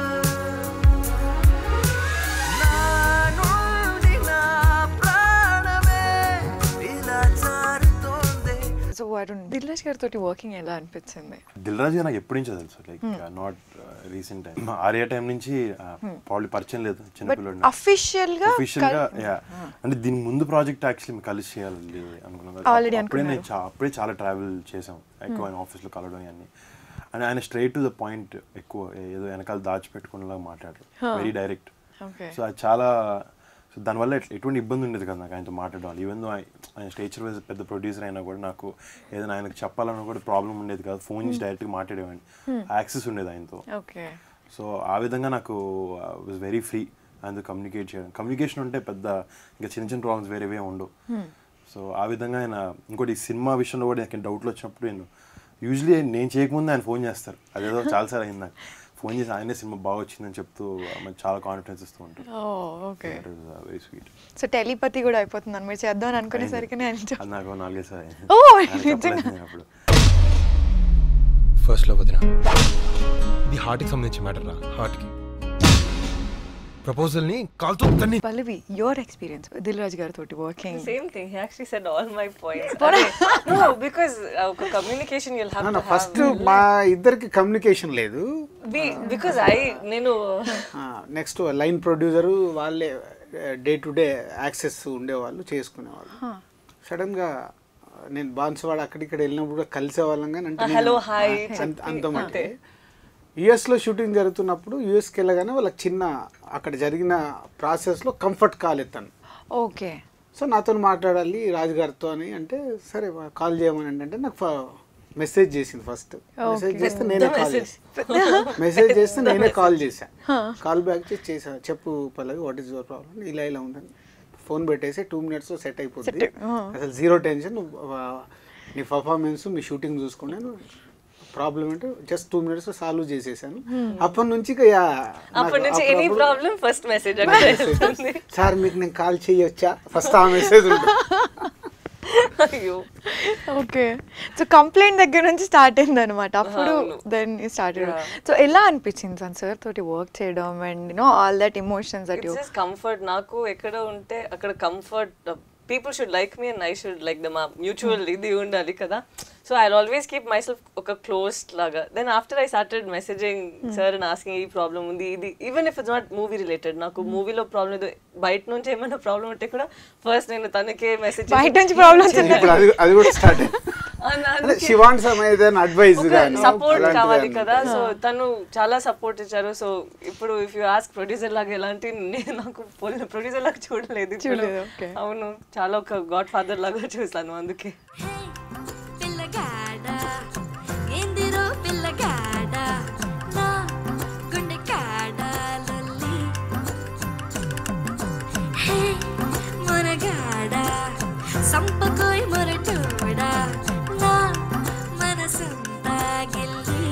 నా నుండి నా ప్రాణమే ఇలా జారుతోందే సో వరుణ్ దిల్రాజ్ గారితో వర్కింగ్ ఎలా అనిపించింది దిల్ రాజు నాకు ఎప్పటి నుంచో తెలుసు like not recent time Arya time నుంచి పాడు పరిచయం లేదు బట్ చిన్నపిల్లడు అఫీషియల్ గా అఫీషియల్ గా యా అంటే దీని ముందు ప్రాజెక్ట్ యాక్చువల్లీ మేము కలిసి చేయాలి అనుకున్నాం Already అప్పుడే నేను అనుకున్నారు. చా- అప్పుడే చాలా ట్రావెల్ చేసాం ఎక్కువ ఆయన ఆఫీస్లో కలవడం అన్ని అండ్ ఆయన స్ట్రైట్ టు ద పాయింట్ ఎక్కువ ఏదో వెనకాల దాచిపెట్టుకునేలాగా మాట్లాడరు వెరీ డైరెక్ట్ ఓకే సో అది చాలా సో దానివల్ల ఎట్- ఎటువంటి ఇబ్బంది ఉండేది కదా నాకు ఆయనతో మాట్లాడడం ఈవెన్ దో ఆయన స్టేచర్ వైజ్ పెద్ద ప్రొడ్యూసర్ అయినా కూడా నాకు ఏదైనా ఆయనకు చెప్పాలన్నా కూడా ప్రాబ్లం ఉండేది కాదు ఫోన్ చేసి డైరెక్ట్గా మాట్లాడేవాడిని యాక్సెస్ ఉండేది ఆయనతో ఓకే సో ఆ విధంగా నాకు వాజ్ వెరీ ఫ్రీ ఆయనతో కమ్యూనికేట్ చేయడం కమ్యూనికేషన్ ఉంటే పెద్ద ఇంకా చిన్న చిన్న ప్రాబ్లమ్స్ వేరేవే ఉండవు సో ఆ విధంగా ఆయన ఇంకోటి ఈ సినిమా విషయంలో కూడా నాకు డౌట్లు వచ్చినప్పుడు నేను యూజువలీ నేను చేయకముందే ఆయన ఫోన్ చేస్తారు అదేదో చాలాసార్లు అయింది నాకు ఫోన్ చేసి ఆయనే సినిమా బాగా వచ్చిందని చెప్తూ మనకు చాలా కాన్ఫిడెన్స్ ఇస్తూ ఉంటారు oh okay very sweet so telepathy కూడా అయిపోతుంది మీరు చేద్దాం అని అనుకునేసరికి నేను అది నాకు నాలుగైదు సార్లు ఓ, ఆయన చెప్పలేదు నిజంగా? నేను అప్పుడు ఫస్ట్ లవ్ వదిన ఇది హార్ట్కి సంబంధించి మ్యాటర్ రా హార్ట్కి ప్రపోజల్ని కాల్తో తన్ని పల్లవి యువర్ ఎక్స్పీరియన్స్ దిల్రాజ్ గారితో working same thing he actually said all my points no because ఒక communication you'll have to first మా ఇద్దరికి కమ్యూనికేషన్ లేదు బికాజ్ ఐ నేను నెక్స్ట్ లైన్ ప్రొడ్యూసరు వాళ్ళే డే టు డే యాక్సెస్ ఉండేవాళ్ళు చేసుకునేవాళ్ళు సడన్గా నేను బాన్సువాడ అక్కడిక్కడ వెళ్ళినప్పుడు కూడా కలిసేవాళ్ళం కానీ అంటే నేను- hello, hi, అంత- అంత మట్టే యుఎస్లో షూటింగ్ జరుగుతున్నప్పుడు యుఎస్కి వెళ్ళగానే వాళ్ళకి చిన్న అక్కడ జరిగిన ప్రాసెస్లో కంఫర్ట్ కాల్ ఎత్తాను ఓకే సో నాతో మాట్లాడాలి రాజుగారితో అని అంటే సరే కాల్ చేయమని అంటే నాకు మెసేజ్ చేసింది ఫస్ట్ మెసేజ్ చేస్తే నేనే కాల్ చేసాను మెసేజ్ చేస్తే నేనే కాల్ చేశా కాల్ బ్యాక్ చేసి చేసా చెప్పు Pallavi what is your problem ఇలా ఇలా ఉందని ఫోన్ పెట్టేసి టూ మినిట్స్ సెట్ అయిపోతుంది అసలు జీరో టెన్షన్ నీ పర్ఫార్మెన్స్ మీ షూటింగ్ చూసుకున్నాను ప్రాబ్లం అంటే జస్ట్ టూ మినిట్స్ సాల్వ్ చేసేసాను అప్పటి నుంచి ఇక యా, నాకు అప్పటి నుంచి ఎనీ అప్పుడప్పుడు ప్రాబ్లం ఫస్ట్ మెసేజ్ అక్కడ వెళ్తుంది సార్ మీకు నేను కాల్ చేయొచ్చా ఫస్ట్ ఆ మెసేజ్ ఉంటుంది అయ్యో ఓకే సో కంప్లైంట్ దగ్గర నుంచి స్టార్ట్ అయింది అనమాట అప్పుడు దెన్ స్టార్టెడ్ సో ఎలా అనిపించింది సార్ సార్ తోటి వర్క్ చేయడం and no all that emotions that you it's comfort నాకు ఎక్కడ ఉంటే అక్కడ comfort people should like me and I should like them mutual ఇది ఉండాలి కదా so I always keep myself ఒక క్లోజ్ లాగా then after I started messaging sir and asking ఈ ప్రాబ్లం ఉంది ఇది even if it's not movie related నాకు మూవీలో ప్రాబ్లం లేదు బయట నుంచి ఏమైనా ప్రాబ్లం ఉంటే కూడా ఫస్ట్ నేను తనకే మెసేజ్ బయట నుంచి problems ఇప్పుడు అది అది కూడా స్టార్ట్ అదే శివాన్ ఏదైనా అడ్వైస్ కానీ సపోర్ట్ అలాంటిది కావాలి కానీ. కదా సో తను చాలా సపోర్ట్ ఇచ్చారు సో ఇప్పుడు ఇఫ్ యూ ఆస్క్ ప్రొడ్యూసర్ లాగా ఎలాంటి నేను నాకు ప్రొడ్యూసర్ లాగా చూడలేదు ఇప్పుడు. చూడలేదు, okay. అవును చాలా ఒక గాడ్ ఫాదర్ లాగా చూసాను అందుకే పిల్లగాడ ఏందిరో పిల్లగాడ నా గుండె కాడ లొల్లి హే మొనగాడ సంపకోయ్ మొరటోడా నా మనసంతా గిల్లి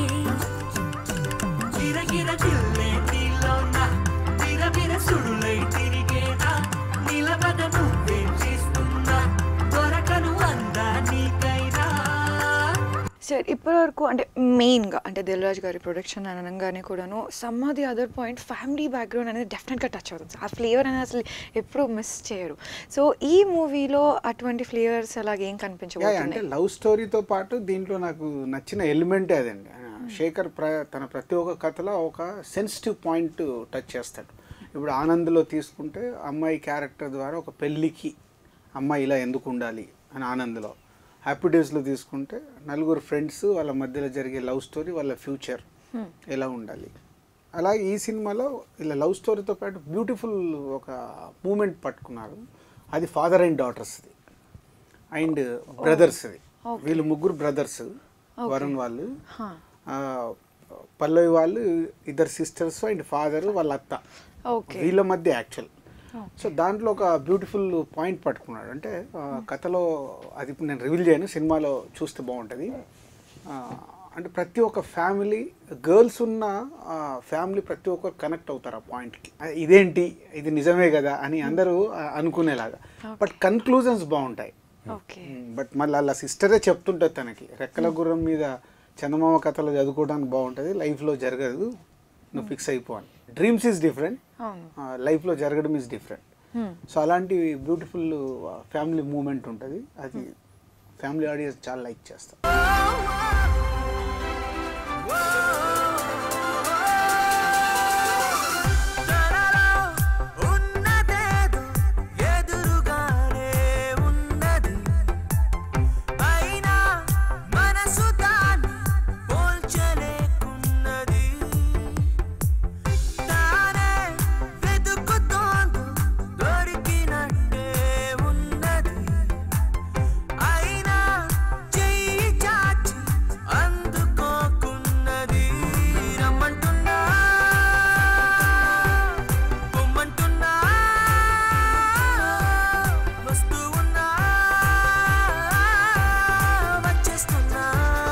గిరగిర దిల్లే నీలోన బిరబిర సుడులై తిరిగేనా నిలబడ నువ్వేం చేస్తున్నా దొరకను అందా నీకైనా సార్ ఇప్పటి వరకు అంటే మెయిన్గా అంటే దిల్రాజ్ గారి ప్రొడక్షన్ అని అనగానే కూడాను some the other point family background అనేది డెఫినెట్గా టచ్ అవుతుంది ఆ ఫ్లేవర్ అనేది అసలు ఎప్పుడూ మిస్ చేయరు సో ఈ మూవీలో అటువంటి ఫ్లేవర్స్ అలాగేం యా, అంటే కనిపించబోతున్నాయి లవ్ స్టోరీతో పాటు దీంట్లో నాకు నచ్చిన ఎలిమెంటే అదండి ఆ, శేఖర్ ప్ర తన ప్రతి ఒక్క కథలో ఒక సెన్సిటివ్ పాయింట్ టచ్ చేస్తాడు ఇప్పుడు ఆనంద్లో తీసుకుంటే అమ్మాయి క్యారెక్టర్ ద్వారా ఒక పెళ్ళికి అమ్మాయి ఇలా ఎందుకు ఉండాలి అని ఆనంద్లో హ్యాపీ డేస్లో తీసుకుంటే నలుగురు ఫ్రెండ్స్ వాళ్ళ మధ్యలో జరిగే లవ్ స్టోరీ వాళ్ళ ఫ్యూచర్ ఎలా ఉండాలి అలాగే ఈ సినిమాలో ఇలా లవ్ స్టోరీతో పాటు బ్యూటిఫుల్ ఒక మూమెంట్ పట్టుకున్నారు అది ఫాదర్ అండ్ డాటర్స్ది అండ్ బ్రదర్స్ది వీళ్ళు ముగ్గురు బ్రదర్స్ వరుణ్ వాళ్ళు ఆ, పల్లవి వాళ్ళు ఇద్దరు సిస్టర్స్ అండ్ ఫాదర్ వాళ్ళ అత్త ఓకే వీళ్ళ మధ్య యాక్చువల్ సో దాంట్లో ఒక బ్యూటిఫుల్ పాయింట్ పట్టుకున్నాడు అంటే ఆ, కథలో అది ఇప్పుడు నేను రివీల్ చేయను సినిమాలో చూస్తే బాగుంటుంది ఆ, అంటే ప్రతి ఒక్క ఫ్యామిలీ గర్ల్స్ ఉన్న ఫ్యామిలీ ప్రతి ఒక్కరు కనెక్ట్ అవుతారు ఆ పాయింట్కి ఇదేంటి ఇది నిజమే కదా అని అందరూ ఆ, అనుకునేలాగా బట్ కన్క్లూజన్స్ బాగుంటాయి ఓకే బట్ మళ్ళీ వాళ్ళ సిస్టరే చెప్తుంటుంది తనకి రెక్కల గుర్రం మీద చందమామ కథలు చదువుకోవడానికి బాగుంటుంది లైఫ్లో జరగదు నువ్వు ఫిక్స్ అయిపో అని డ్రీమ్స్ ఈజ్ డిఫరెంట్ అవును లైఫ్లో జరగడం ఈజ్ డిఫరెంట్ సో అలాంటి బ్యూటిఫుల్ ఫ్యామిలీ మూమెంట్ ఉంటుంది అది ఫ్యామిలీ ఆడియన్స్ చాలా లైక్ చేస్తారు ఉన్నదేదో ఎదురుగానే ఉన్నది అయినా మనసు దాన్ని పోల్చలేకున్నది తానే వెతుకుతోంది దొరికినట్టే ఉన్నది అయినా చెయ్యి చాచి అందుకోకున్నది రమ్మంటున్నా పొమ్మంటున్నా వస్తూ ఉన్నా వచ్చేస్తున్నా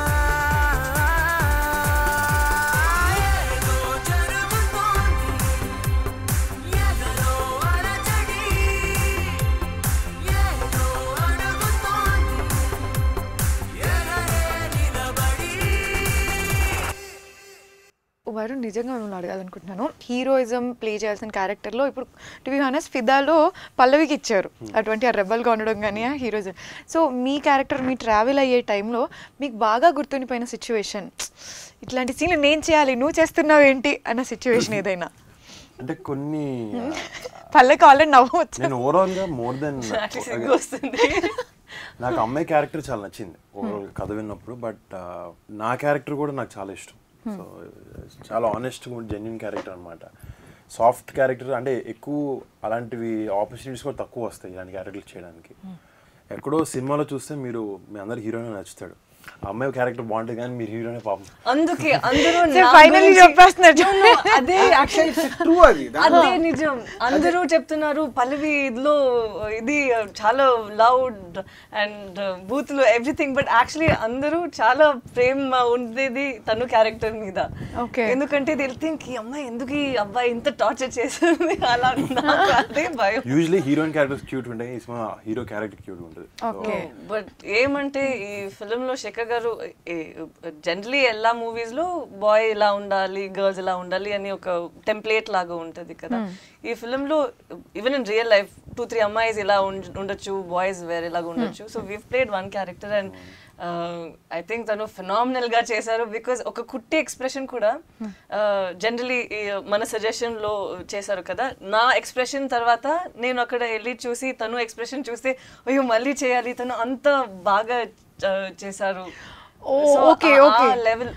ఏదో జరుగుతోంది ఎదలో అలజడి ఏదో అడుగుతోంది ఎదరే నిలబడి వరుణ్ నిజంగా మిమ్మల్ని అడగాలనుకుంటున్నాను హీరోయిజం ప్లే చేయాల్సిన క్యారెక్టర్లో ఇప్పుడు టు బి హానెస్ట్ ఫిదాలో పల్లవికి ఇచ్చారు అటువంటి ఆ రెబల్గా ఉండడం కానీ ఆ హీరోయిజం సో మీ క్యారెక్టర్ మీ ట్రావెల్ అయ్యే టైంలో మీకు బాగా గుర్తుండిపోయిన సిచ్యువేషన్ ఇట్లాంటి సీన్లు నేను చేయాలి నువ్వు చేస్తున్నావు ఏంటి అన్న సిచ్యువేషన్ ఏదైనా అంటే కొన్ని పల్లెకి ఆల్రెడీ నవ్వచ్చు నేను ఓవరాల్ గా మోర్ దెన్ Actually సిగ్గు వస్తుంది నాకు అమ్మాయి క్యారెక్టర్ చాలా నచ్చింది ఓవరాల్ కథ విన్నప్పుడు బట్ నా క్యారెక్టర్ కూడా నాకు చాలా ఇష్టం సో చాలా ఆనెస్ట్ జెన్యున్ క్యారెక్టర్ అనమాట సాఫ్ట్ క్యారెక్టర్ అంటే ఎక్కువ అలాంటివి ఆపర్చునిటీస్ కూడా తక్కువ వస్తాయి ఇలాంటి క్యారెక్టర్లు చేయడానికి ఎక్కడో సినిమాలో చూస్తే మీరు మీ అందరు హీరోనే నచ్చుతాడు ఆ అమ్మాయి క్యారెక్టర్ బాగుంటుంది కానీ మీరు హీరోనే పాపం అందుకే అందరూ So, నా finally గురించి- చెప్పేస్తున్నారు. No, no, అదే యాక్చువల్లీ ట్రూ అది అదే నిజం అందరూ చెప్తున్నారు పల్లవి ఇదిలో ఇది చాలా లౌడ్ అండ్ బూత్లు ఎవ్రీథింగ్ బట్ యాక్చువల్లీ అందరూ చాలా ప్రేమ ఉండేది తను క్యారెక్టర్ మీద Okay. ఎందుకంటే ది థింక్ ఈ అమ్మాయి ఎందుకు ఈ అబ్బాయి ఇంత టార్చర్ చేస్తుంది అలా నాకు అదే భయం యూజువలీ హీరోయిన్ క్యారెక్టర్స్ క్యూట్ ఉంటాయి ఈ సినిమా హీరో క్యారెక్టర్ క్యూట్ ఉంటుంది ఓకే బట్ ఏమంటే ఈ ఫిలిం లో శేఖర్ గారు జనరలీ എല്ലാ మూవీస్ లో బాయ్ ఇలా ఉండాలి గర్ల్స్ ఇలా ఉండాలి అని ఒక టెంప్లేట్ లాగా ఉంటది కదా ఈ ఫిలిం లో even in real life two three అమ్మాయిస్ ఇలా ఉండ- ఉండొచ్చు బాయ్స్ వేరేలాగా ఉండొచ్చు so we played one character and I think తను ఫినామినల్ గా చేశారు బికాస్ ఒక కుట్టి ఎక్స్ప్రెషన్ కూడా జనరలీ మన సజెషన్ లో చేశారు కదా నా ఎక్స్ప్రెషన్ తర్వాత నేను అక్కడ వెళ్ళి చూసి తను ఎక్స్ప్రెషన్ చూస్తే అయ్యో మళ్ళీ చేయాలి తను అంత బాగా ఆ, చేశారు ఓ, So, okay, ఆ- okay. ఆ లెవెల్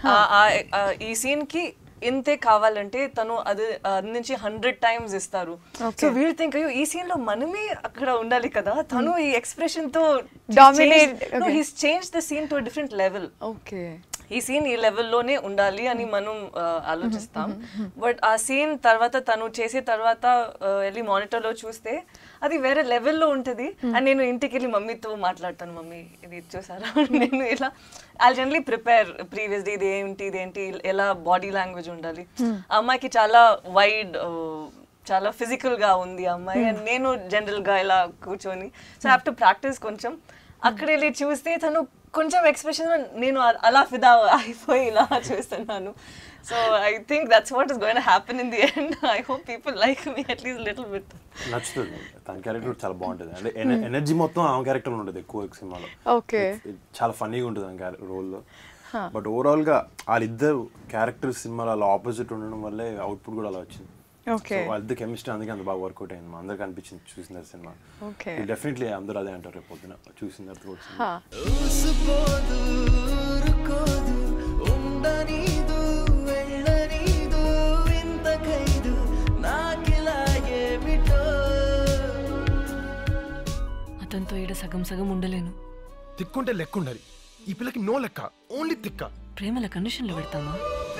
ఈ సీన్ కి ఇంతే కావాలంటే తను అది అందించి హండ్రెడ్ టైమ్స్ ఇస్తారు సో వీల్ థింక్ అయ్యో ఈ సీన్ లో మనమే అక్కడ ఉండాలి కదా తను ఈ ఎక్స్ప్రెషన్ తో Dominate, okay. He's change the scene to different level okay ఈ సీన్ ఈ లెవెల్లోనే ఉండాలి అని మనం ఆ, ఆలోచిస్తాం బట్ ఆ సీన్ తర్వాత తను చేసే తర్వాత ఆ, వెళ్ళి మానిటర్ లో చూస్తే అది వేరే లెవెల్లో ఉంటుంది అండ్ నేను ఇంటికి వెళ్ళి మమ్మీతో మాట్లాడతాను మమ్మీ ఇది చూసారా నేను ఇలా I generally prepare previous day ఇది ఏంటి ఇదేంటి ఎలా బాడీ లాంగ్వేజ్ ఉండాలి ఆ అమ్మాయికి చాలా వైడ్ చాలా ఫిజికల్ గా ఉంది ఆ అమ్మాయి అండ్ నేను జనరల్ గా ఇలా కూర్చొని సో హ్యావ్ టు ప్రాక్టీస్ కొంచెం అక్కడ వెళ్ళి చూస్తే తను కొంచెం ఎక్స్ప్రెషన్ నేను అ- అలా ఫిదా అయిపోయి ఇలా చూస్తున్నాను so I think that's what is going happen in the end I hope people like me at least little bit నచ్చుతుంది తన క్యారెక్టర్ చాలా బాగుంటుంది అంటే ఎనర్జీ మొత్తం ఆమె క్యారెక్టర్ ఉంటుంది ఎక్కువ సినిమాలో Okay. It's- it చాలా ఫన్నీగా ఉంటుంది ఆమె రోల్లో బట్ ఓవరాల్ గా వాళ్ళిద్దరు క్యారెక్టర్ సినిమాలో అలా ఆపోజిట్ ఉండడం వల్లే అవుట్పుట్ కూడా అలా వచ్చింది Okay. సో వాళ్ళది కెమిస్ట్రీ అందుకే అంత బాగా వర్కౌట్ అయింది మా అందరికి అనిపించింది చూసిన సినిమా Okay. డెఫినెట్లీ అందరూ అదే అంటారు రేపు పొద్దున చూసిన తర్వాత కూడా సినిమా. హా. ఊసిపోదు ఊరుకోదు ఉండనీదు వెళ్ళనీదు ఇంత ఖైదు నాకిలా ఏమిటో అతనితో ఈడ సగం సగం ఉండలేను తిక్కుంటే లెక్క ఉండాలి ఈ పిల్లకి నో లెక్క ఓన్లీ తిక్క ప్రేమల కండిషన్లో పెడతామా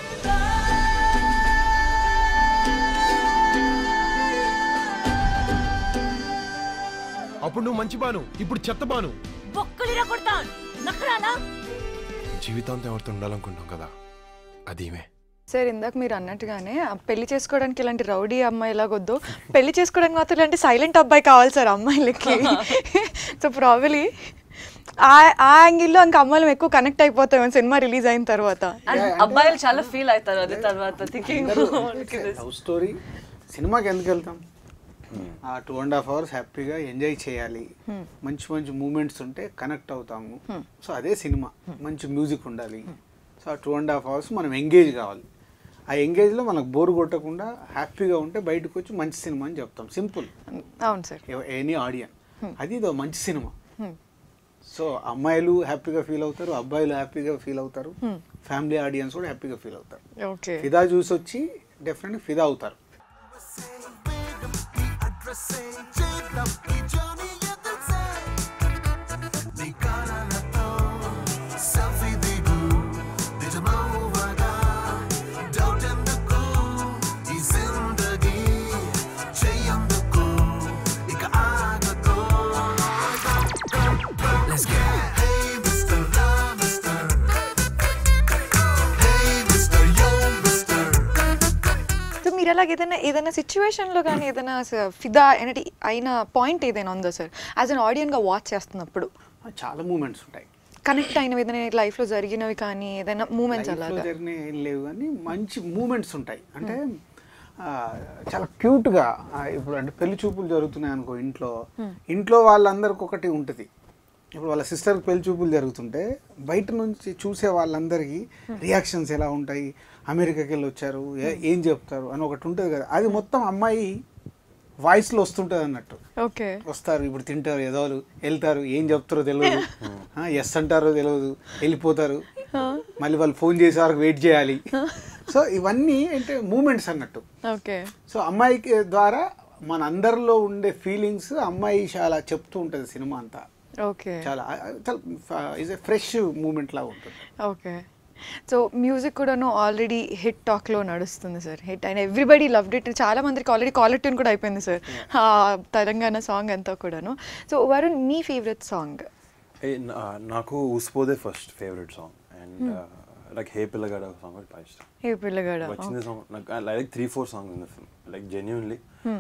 అప్పుడు నువ్వు మంచి బాను ఇప్పుడు చెత్త బాను బొక్కలిరా కొడతాను నక్కడాలా జీవితాంతం ఎవరితో ఉండాలనుకుంటాం కదా అది ఈమె సార్ ఇందాక మీరు అన్నట్టుగానే ఆ పెళ్లి చేసుకోవడానికి ఇలాంటి రౌడీ అమ్మాయి ఎలాగొద్దు పెళ్లి చేసుకోవడానికి మాత్రం ఇలాంటి సైలెంట్ అబ్బాయి కావాలి సార్ అమ్మాయిలకి సో ప్రాబలీ ఆ ఆ యాంగిల్లో ఇంకా అమ్మాయిలు ఎక్కువ కనెక్ట్ అయిపోతాం సినిమా రిలీజ్ అయిన తర్వాత అండ్ అబ్బాయిలు చాలా ఫీల్ అవుతారు అది తర్వాత థింకింగ్ లవ్ స్టోరీ సినిమాకి ఎందుకు వెళ్తాం ఆ టూ అండ్ హాఫ్ అవర్స్ హ్యాపీగా ఎంజాయ్ చేయాలి మంచి మంచి మూమెంట్స్ ఉంటే కనెక్ట్ అవుతాము సో అదే సినిమా మంచి మ్యూజిక్ ఉండాలి సో ఆ టూ అండ్ హాఫ్ అవర్స్ మనం ఎంగేజ్ కావాలి ఆ ఎంగేజ్లో మనకు బోర్ కొట్టకుండా హ్యాపీగా ఉంటే బయటకు వచ్చి మంచి సినిమా అని చెప్తాం సింపుల్ అవును సార్ ఎనీ ఆడియన్ అది ఇదో మంచి సినిమా సో అమ్మాయిలు హ్యాపీగా ఫీల్ అవుతారు అబ్బాయిలు హ్యాపీగా ఫీల్ అవుతారు ఫ్యామిలీ ఆడియన్స్ కూడా హ్యాపీగా ఫీల్ అవుతారు ఓకే ఫిదా చూసి వచ్చి డెఫినెట్గా ఫిదా అవుతారు Let's get Hey Mr. Love Mr. Hey Mr. Yo Mr. So మీరు అలాగ ఏదైనా ఏదైనా సిచ్యువేషన్లో కానీ ఏదైనా స- ఫిదా అనేది అయిన పాయింట్ ఏదైనా ఉందా సార్ యాజ్ అన్ ఆడియన్గా వాచ్ చేస్తున్నప్పుడు చాలా మూమెంట్స్ ఉంటాయి కనెక్ట్ అయినవి ఏదైనా లైఫ్లో జరిగినవి కానీ ఏదైనా మూమెంట్స్ Life లో అలాగా జరిగిన ఏం లేవు కానీ మంచి మూమెంట్స్ ఉంటాయి అంటే ఆ, చాలా క్యూట్గా ఇప్పుడు అంటే పెళ్లి చూపులు జరుగుతున్నాయి అనుకో ఇంట్లో ఇంట్లో వాళ్ళందరికి ఒకటి ఉంటుంది ఇప్పుడు వాళ్ళ సిస్టర్కి పెళ్లి చూపులు జరుగుతుంటే బయట నుంచి చూసే వాళ్ళందరికీ రియాక్షన్స్ ఎలా ఉంటాయి అమెరికాకి వెళ్ళి వచ్చారు ఏ- ఏం చెప్తారు అని ఒకటి ఉంటుంది కదా అది మొత్తం అమ్మాయి వాయిస్లో వస్తుంటుంది అన్నట్టు ఓకే వస్తారు ఇప్పుడు తింటారు ఏదో వెళ్తారు ఏం చెప్తారో తెలియదు ఎస్ అంటారో తెలియదు వెళ్ళిపోతారు మళ్ళీ వాళ్ళు ఫోన్ చేసే వరకు వెయిట్ చేయాలి సో ఇవన్నీ అంటే మూమెంట్స్ అన్నట్టు ఓకే సో అమ్మాయికి ద్వారా మన అందరిలో ఉండే ఫీలింగ్స్ అమ్మాయి చాలా చెప్తూ ఉంటుంది సినిమా అంతా ఓకే చాలా చాలా ఇస్ ఎ ఫ్రెష్ మూమెంట్ లాగా ఉంటుంది ఓకే సో మ్యూజిక్ కూడాను ఆల్రెడీ హిట్ టాక్లో నడుస్తుంది sir hit and everybody loved it చాలా మందికి ఆల్రెడీ కాలర్ ట్యూన్ కూడా అయిపోయింది సార్ తెలంగాణ సాంగ్ అంతా కూడాను సో వరుణ్ మీ ఫేవరెట్ సాంగ్ ఏ, నా- నాకు ఊసిపోదే first favourite song and like hey పిల్లగాడ సాంగ్ కూడా బాగా ఇష్టం ఏ పిల్లగాడ వచ్చింది సాంగ్ నాకు like three four songs in the film like జెన్యున్లీ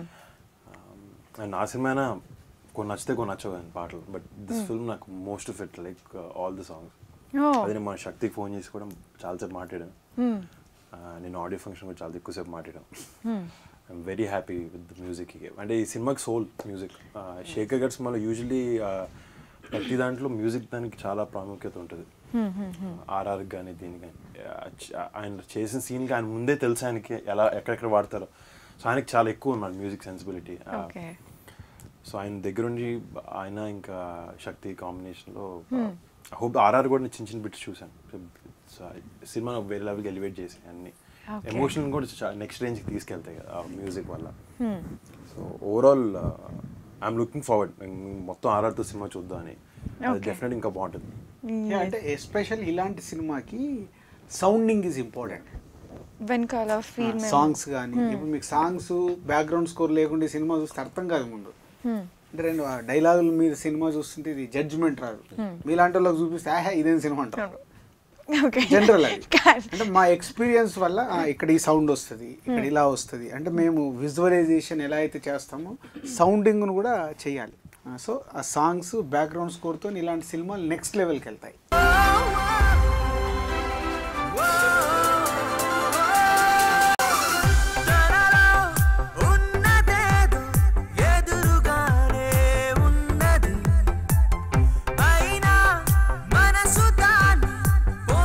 నా సినిమా కొన్ని నచ్చితే కొన్ని నచ్చవు కానీ పాటలు బట్ దిస్ ఫిల్మ్ నాకు most of it like all the songs అదే నేను మన శక్తికి ఫోన్ చేసి కూడా చాలాసేపు మాట్లాడాను ఆ, నేను ఆడియో ఫంక్షన్ కూడా చాలా ఎక్కువసేపు మాట్లాడాను I'm very happy with the music అంటే ఈ సినిమాకి సోల్ మ్యూజిక్ శేఖర్ గారి సినిమాలో యూజువలీ ప్రతి దాంట్లో మ్యూజిక్ దానికి చాలా ప్రాముఖ్యత ఉంటుంది ఆర్ఆర్ కానీ దీనికి కానీ ఆయన చేసిన సీన్కి ఆయన ముందే తెలుసు ఆయనకి ఎలా ఎక్కడెక్కడ వాడతారో సో ఆయనకి చాలా ఎక్కువ ఉన్నారు మ్యూజిక్ సెన్సిబిలిటీ ఓకే సో ఆయన దగ్గరుండి ఆయన ఇంకా శక్తి కాంబినేషన్లో హోప్ ఆర్ఆర్ కూడా నేను చిన్న చిన్న బిట్స్ చూశాను సో సినిమా వేరే లెవెల్కి ఎలివేట్ చేసి అన్ని Okay. ఎమోషన్ కూడా నెక్స్ట్ రేంజ్కి తీసుకెళ్తాయి కదా ఆ మ్యూజిక్ వల్ల so overall I'm looking forward మొత్తం ఆర్ఆర్తో సినిమా చూద్దాం అని అది Okay. డెఫినెట్ ఇంకా బాగుంటుంది Yeah, అంటే ఎస్పెషల్ ఇలాంటి సినిమాకి సౌండింగ్ ఈజ్ ఇంపార్టెంట్ వెనకాల ఫీల్ సాంగ్స్ కానీ ఇప్పుడు మీకు సాంగ్స్ బ్యాక్గ్రౌండ్ స్కోర్ లేకుండా ఈ సినిమా చూస్తే అర్థం కాదు ముందు అంటే రెండు డైలాగుల మీద సినిమా చూస్తుంటే ఇది జడ్జ్మెంట్ రాదు మీలాంటి వాళ్ళకి చూపిస్తే ఆహా ఇదేం సినిమా అంటారు ఓకే జనరల్ అది అంటే మా ఎక్స్పీరియన్స్ వల్ల ఆ, ఇక్కడ ఈ సౌండ్ వస్తుంది ఇక్కడ ఇలా వస్తుంది అంటే మేము విజువలైజేషన్ ఎలా అయితే చేస్తామో సౌండింగ్ను కూడా చేయాలి సో ఆ సాంగ్స్ బ్యాక్గ్రౌండ్ స్కోర్తో ఇలాంటి సినిమాలు నెక్స్ట్ లెవెల్కి వెళ్తాయి ధరలో ఉన్నదేదో ఎదురుగానే ఉన్నది అయినా మనసు దాన్ని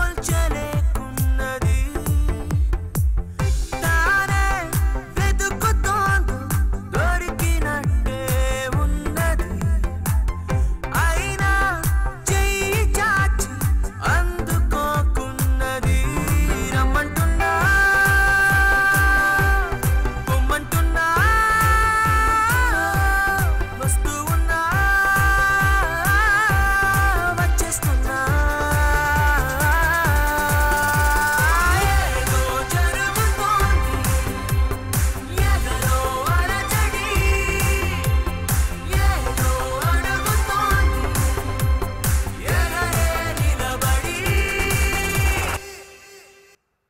పోల్చలేకున్నది తానే వెతుకుతున్న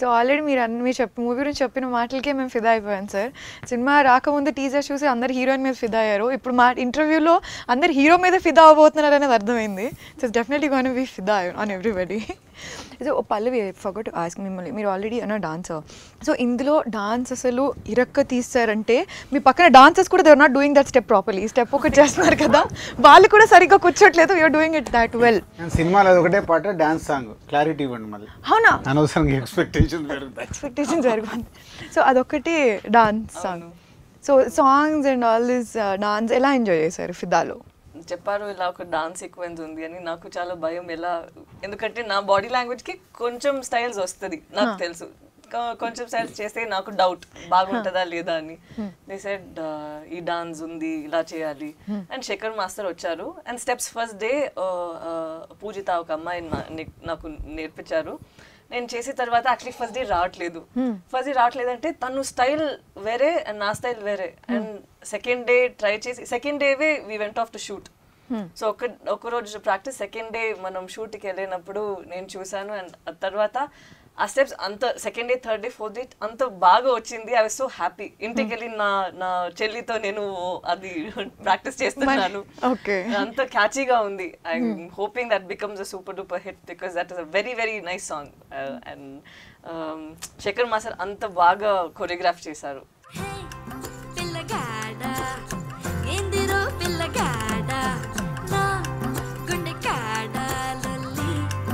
సో ఆల్రెడీ మీరు అన్ని మీరు చెప్పి మూవీ గురించి చెప్పిన మాటలకే మేము ఫిదా అయిపోయాం సార్ సినిమా రాకముందు టీజర్ చూసి అందరు హీరోయిన్ మీద ఫిదా అయ్యారు ఇప్పుడు మా ఇంటర్వ్యూలో అందరు హీరో మీద ఫిదా అవబోతున్నారు అనేది అర్థమైంది సో డెఫినెట్లీ గోన్ బి ఫిదా ఆన్ ఎవ్రీబడి సో పల్లవి ఫగట్ ఆస్క్ మిమ్మల్ని మీరు ఆల్రెడీ అన్న డాన్సర్ సో ఇందులో డాన్స్ అసలు ఇరక్క తీస్తారంటే మీ పక్కన డాన్సర్స్ కూడా they're not doing that step properly ఈ స్టెప్ ఒకటి చేస్తున్నారు కదా వాళ్ళు కూడా సరిగ్గా కూర్చోట్లేదు you're doing it that well నేను సినిమాలో అది ఒకటే పాట డాన్స్ సాంగ్ క్లారిటీ ఇవ్వండి మళ్ళీ అవునా అనవసరంగా ఎక్స్పెక్టేషన్ పెరుగుతాయి ఎక్స్పెక్టేషన్ జరుగుతుంది సో అదొకటి dance song so songs and all this dance ఎలా ఎంజాయ్ చేశారు ఫిదాలో చెప్పారు ఇలా ఒక డాన్స్ సీక్వెన్స్ ఉంది అని నాకు చాలా భయం ఎలా ఎందుకంటే నా బాడీ లాంగ్వేజ్ కి కొంచెం స్టైల్స్ వస్తుంది నాకు తెలుసు కొ- కొంచెం స్టైల్స్ చేస్తే నాకు డౌట్ బాగుంటుందా లేదా అని దే సెడ్ ఈ డాన్స్ ఉంది ఇలా చేయాలి అండ్ శేఖర్ మాస్టర్ వచ్చారు and steps first day Poojitha ఒక అమ్మాయి నా- నే- నాకు నేర్పించారు నేను చేసిన తర్వాత యాక్చువల్లీ ఫస్ట్ డే రావట్లేదు ఫస్ట్ డే రావట్లేదు అంటే తను స్టైల్ వేరే అండ్ నా స్టైల్ వేరే అండ్ సెకండ్ డే ట్రై చేసి సెకండ్ డేవే we went off to shoot so ఒక ఒక రోజు ప్రాక్టీస్ సెకండ్ డే మనం షూట్కి వెళ్ళినప్పుడు నేను చూసాను అండ్ తర్వాత ఆ స్టెప్స్ అంత second day third day fourth day అంత బాగా వచ్చింది ఐ వాజ్ సో హ్యాపీ ఇంటికి వెళ్ళి నా నా చెల్లితో నేను అది ప్రాక్టీస్ చేస్తున్నాను Okay. అంత క్యాచీగా ఉంది I'm hoping that becomes a super duper hit because that is a very very nice song and Sekhar master అంత బాగా కొరియోగ్రాఫ్ చేశారు హే పిల్లగాడ ఏందిరో పిల్లగాడ నా గుండె కాడ లొల్లి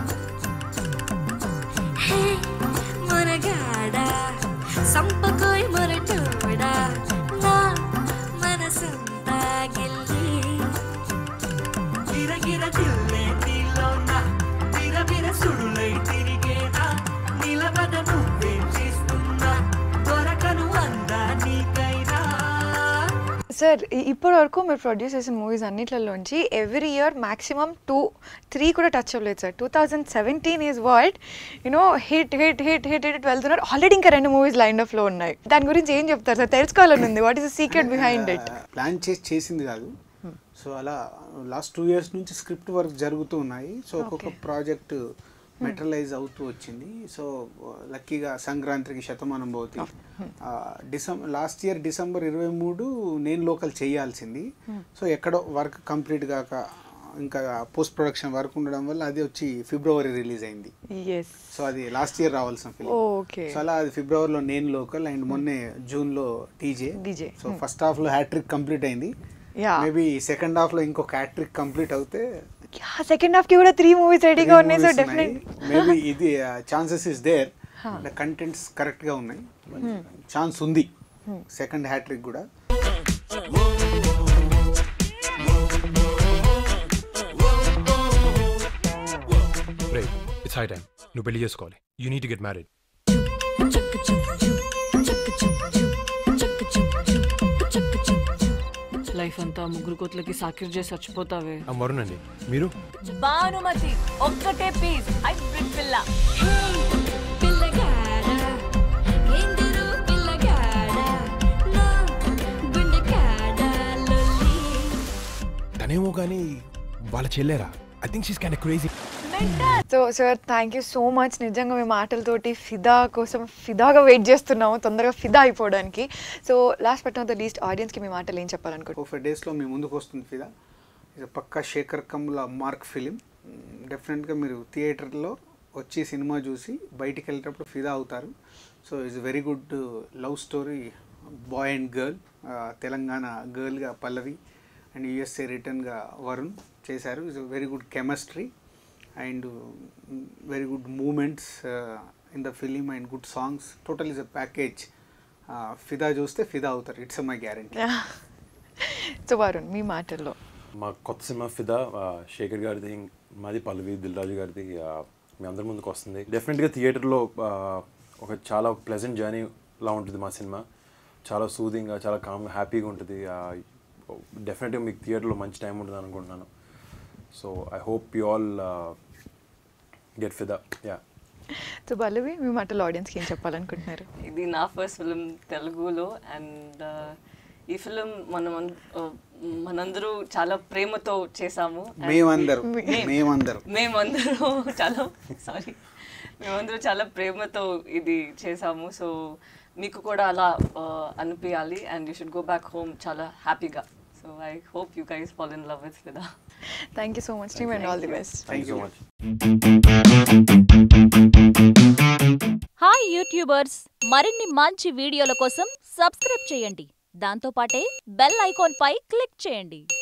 హే మునగాడ సంపకోయ్ మొరటోడా నా మనసంతా గిల్లి గిరగిర తిల్లే నీలోన బిరబిర సుడులై తిరిగేనా నిలబడ నువ్వే చేస్తున్నా దొరకను అందా నీకైనా సార్ ఇప్పటి వరకు మీరు ప్రొడ్యూస్ చేసిన మూవీస్ అన్నిట్లలోంచి every year maximum two three కూడా టచ్ అవ్వలేదు sir two thousand seventeen is world you know hit hit hit hit hit వెళ్తున్నారు ఆల్రెడీ ఇంకా రెండు మూవీస్ లైన్ ఆఫ్లో ఉన్నాయి దాని గురించి ఏం చెప్తారు సార్ తెలుసుకోవాలని ఉంది what is the secret behind it plan చేసి చేసింది కాదు సో అలా లాస్ట్ టూ ఇయర్స్ నుంచి స్క్రిప్ట్ వర్క్ జరుగుతూ ఉన్నాయి సో ఒక్కొక్క Okay. ప్రాజెక్ట్ మెటరలైజ్ అవుతూ వచ్చింది సో లక్కీగా సంక్రాంతికి శతమానం భవతి డిసెంబర్ లాస్ట్ ఇయర్ డిసెంబర్ ఇరవై మూడు నేను లోకల్ చేయాల్సింది సో ఎక్కడో వర్క్ కంప్లీట్ కాక ఇంకా పోస్ట్ ప్రొడక్షన్ వర్క్ ఉండడం వల్ల అది వచ్చి ఫిబ్రవరి రిలీజ్ అయింది ఎస్ సో అది లాస్ట్ ఇయర్ రావాల్సిన ఫిల్మ్ ఓకే సో అలా అది ఫిబ్రవరిలో నేను లోకల్ అండ్ మొన్నే జూన్ లో DJ DJ. So first half లో హ్యాట్రిక్ కంప్లీట్ అయింది Yeah. మేబీ సెకండ్ హాఫ్ లో ఇంకొక హ్యాట్రిక్ కంప్లీట్ అవుతే సెకండ్ హాఫ్ కి కూడా త్రీ మూవీస్ రెడీగా ఉన్నాయి సో డెఫినెట్ మేబీ ఇది chances is there contents correct గా ఉన్నాయి ఛాన్స్ ఉంది సెకండ్ హ్యాట్రిక్ కూడా రే ఇట్స్ హై టైం నువ్వు పెళ్లి చేసుకోవాలి you need get married life అంతా ముగ్గురు కోట్లకి సాక్రిఫ్ చేసి చచ్చిపోతావే ఆ వరుణ్ అండి మీరు భానుమతి ఒక్కటే పీస్ హైబ్రిడ్ పిల్ల హే పిల్లగాడ ఏందిరో పిల్లగాడ నా గుండె కాడ లొల్లి తనేమో కానీ వాళ్ళ చెల్లేరా I think she's can crazy so sir thank you so much నిజంగా మీ మాటలతోటి ఫిదా కోసం ఫిదాగా వెయిట్ చేస్తున్నాము తొందరగా ఫిదా అయిపోవడానికి so last but not the least ఆడియన్స్కి మీ మాటలు ఏం చెప్పాలనుకుంటున్నాను ఫోర్ డేస్లో మీ ముందుకు వస్తుంది ఫిదా ఇది పక్కా శేఖర్ కమ్ల మార్క్ ఫిలిం డెఫినెట్గా మీరు థియేటర్లో వచ్చి సినిమా చూసి బయటికి వెళ్ళేటప్పుడు ఫిదా అవుతారు so it's very good love story boy and girl Telangana గర్ల్గా పల్లవి అండ్ యుఎస్ఏ రిటర్న్గా వరుణ్ చేశారు it's very good chemistry and very good moments in the film and good songs total is a package Fidaa చూస్తే ఫిదా అవుతారు it's my guarantee so Varun మీ మాటల్లో మా కొత్త సినిమా ఫిదా ఆ, శేఖర్ గారిది మాది పల్లవి దిల్రాజు గారిది ఆ, మీ అందరి ముందుకు వస్తుంది డెఫినెట్గా థియేటర్లో ఆ, ఒక చాలా ప్లెజెంట్ జర్నీ లా ఉంటుంది మా సినిమా చాలా సూదింగ్గా చాలా కామ్గా హ్యాపీగా ఉంటుంది డెఫినెట్గా మీకు థియేటర్లో మంచి టైం ఉంటుంది అనుకుంటున్నాను so I hope you all get ఫిదా యా సో పల్లవి మీ మాటలు ఆడియన్స్కి ఏం చెప్పాలనుకుంటున్నారు ఇది నా ఫస్ట్ ఫిలిం తెలుగులో అండ్ ఈ ఫిలిం మనం అన్- uh, మనందరూ చాలా ప్రేమతో చేసాము And మేమందరం మే- మేమందరం మేమందరూ చాలా సారీ మేమందరూ చాలా ప్రేమతో ఇది చేసాము సో మీకు కూడా అలా ఆ, అనిపించాలి and you should go back home చాలా హ్యాపీగా so I hope you guys fall in love with Fidaa thank you so much team and all the best thank you so much hi YouTubers మరిన్ని మంచి వీడియోల కోసం సబ్స్క్రైబ్ చేయండి దాంతోపాటే bell icon పై click చేయండి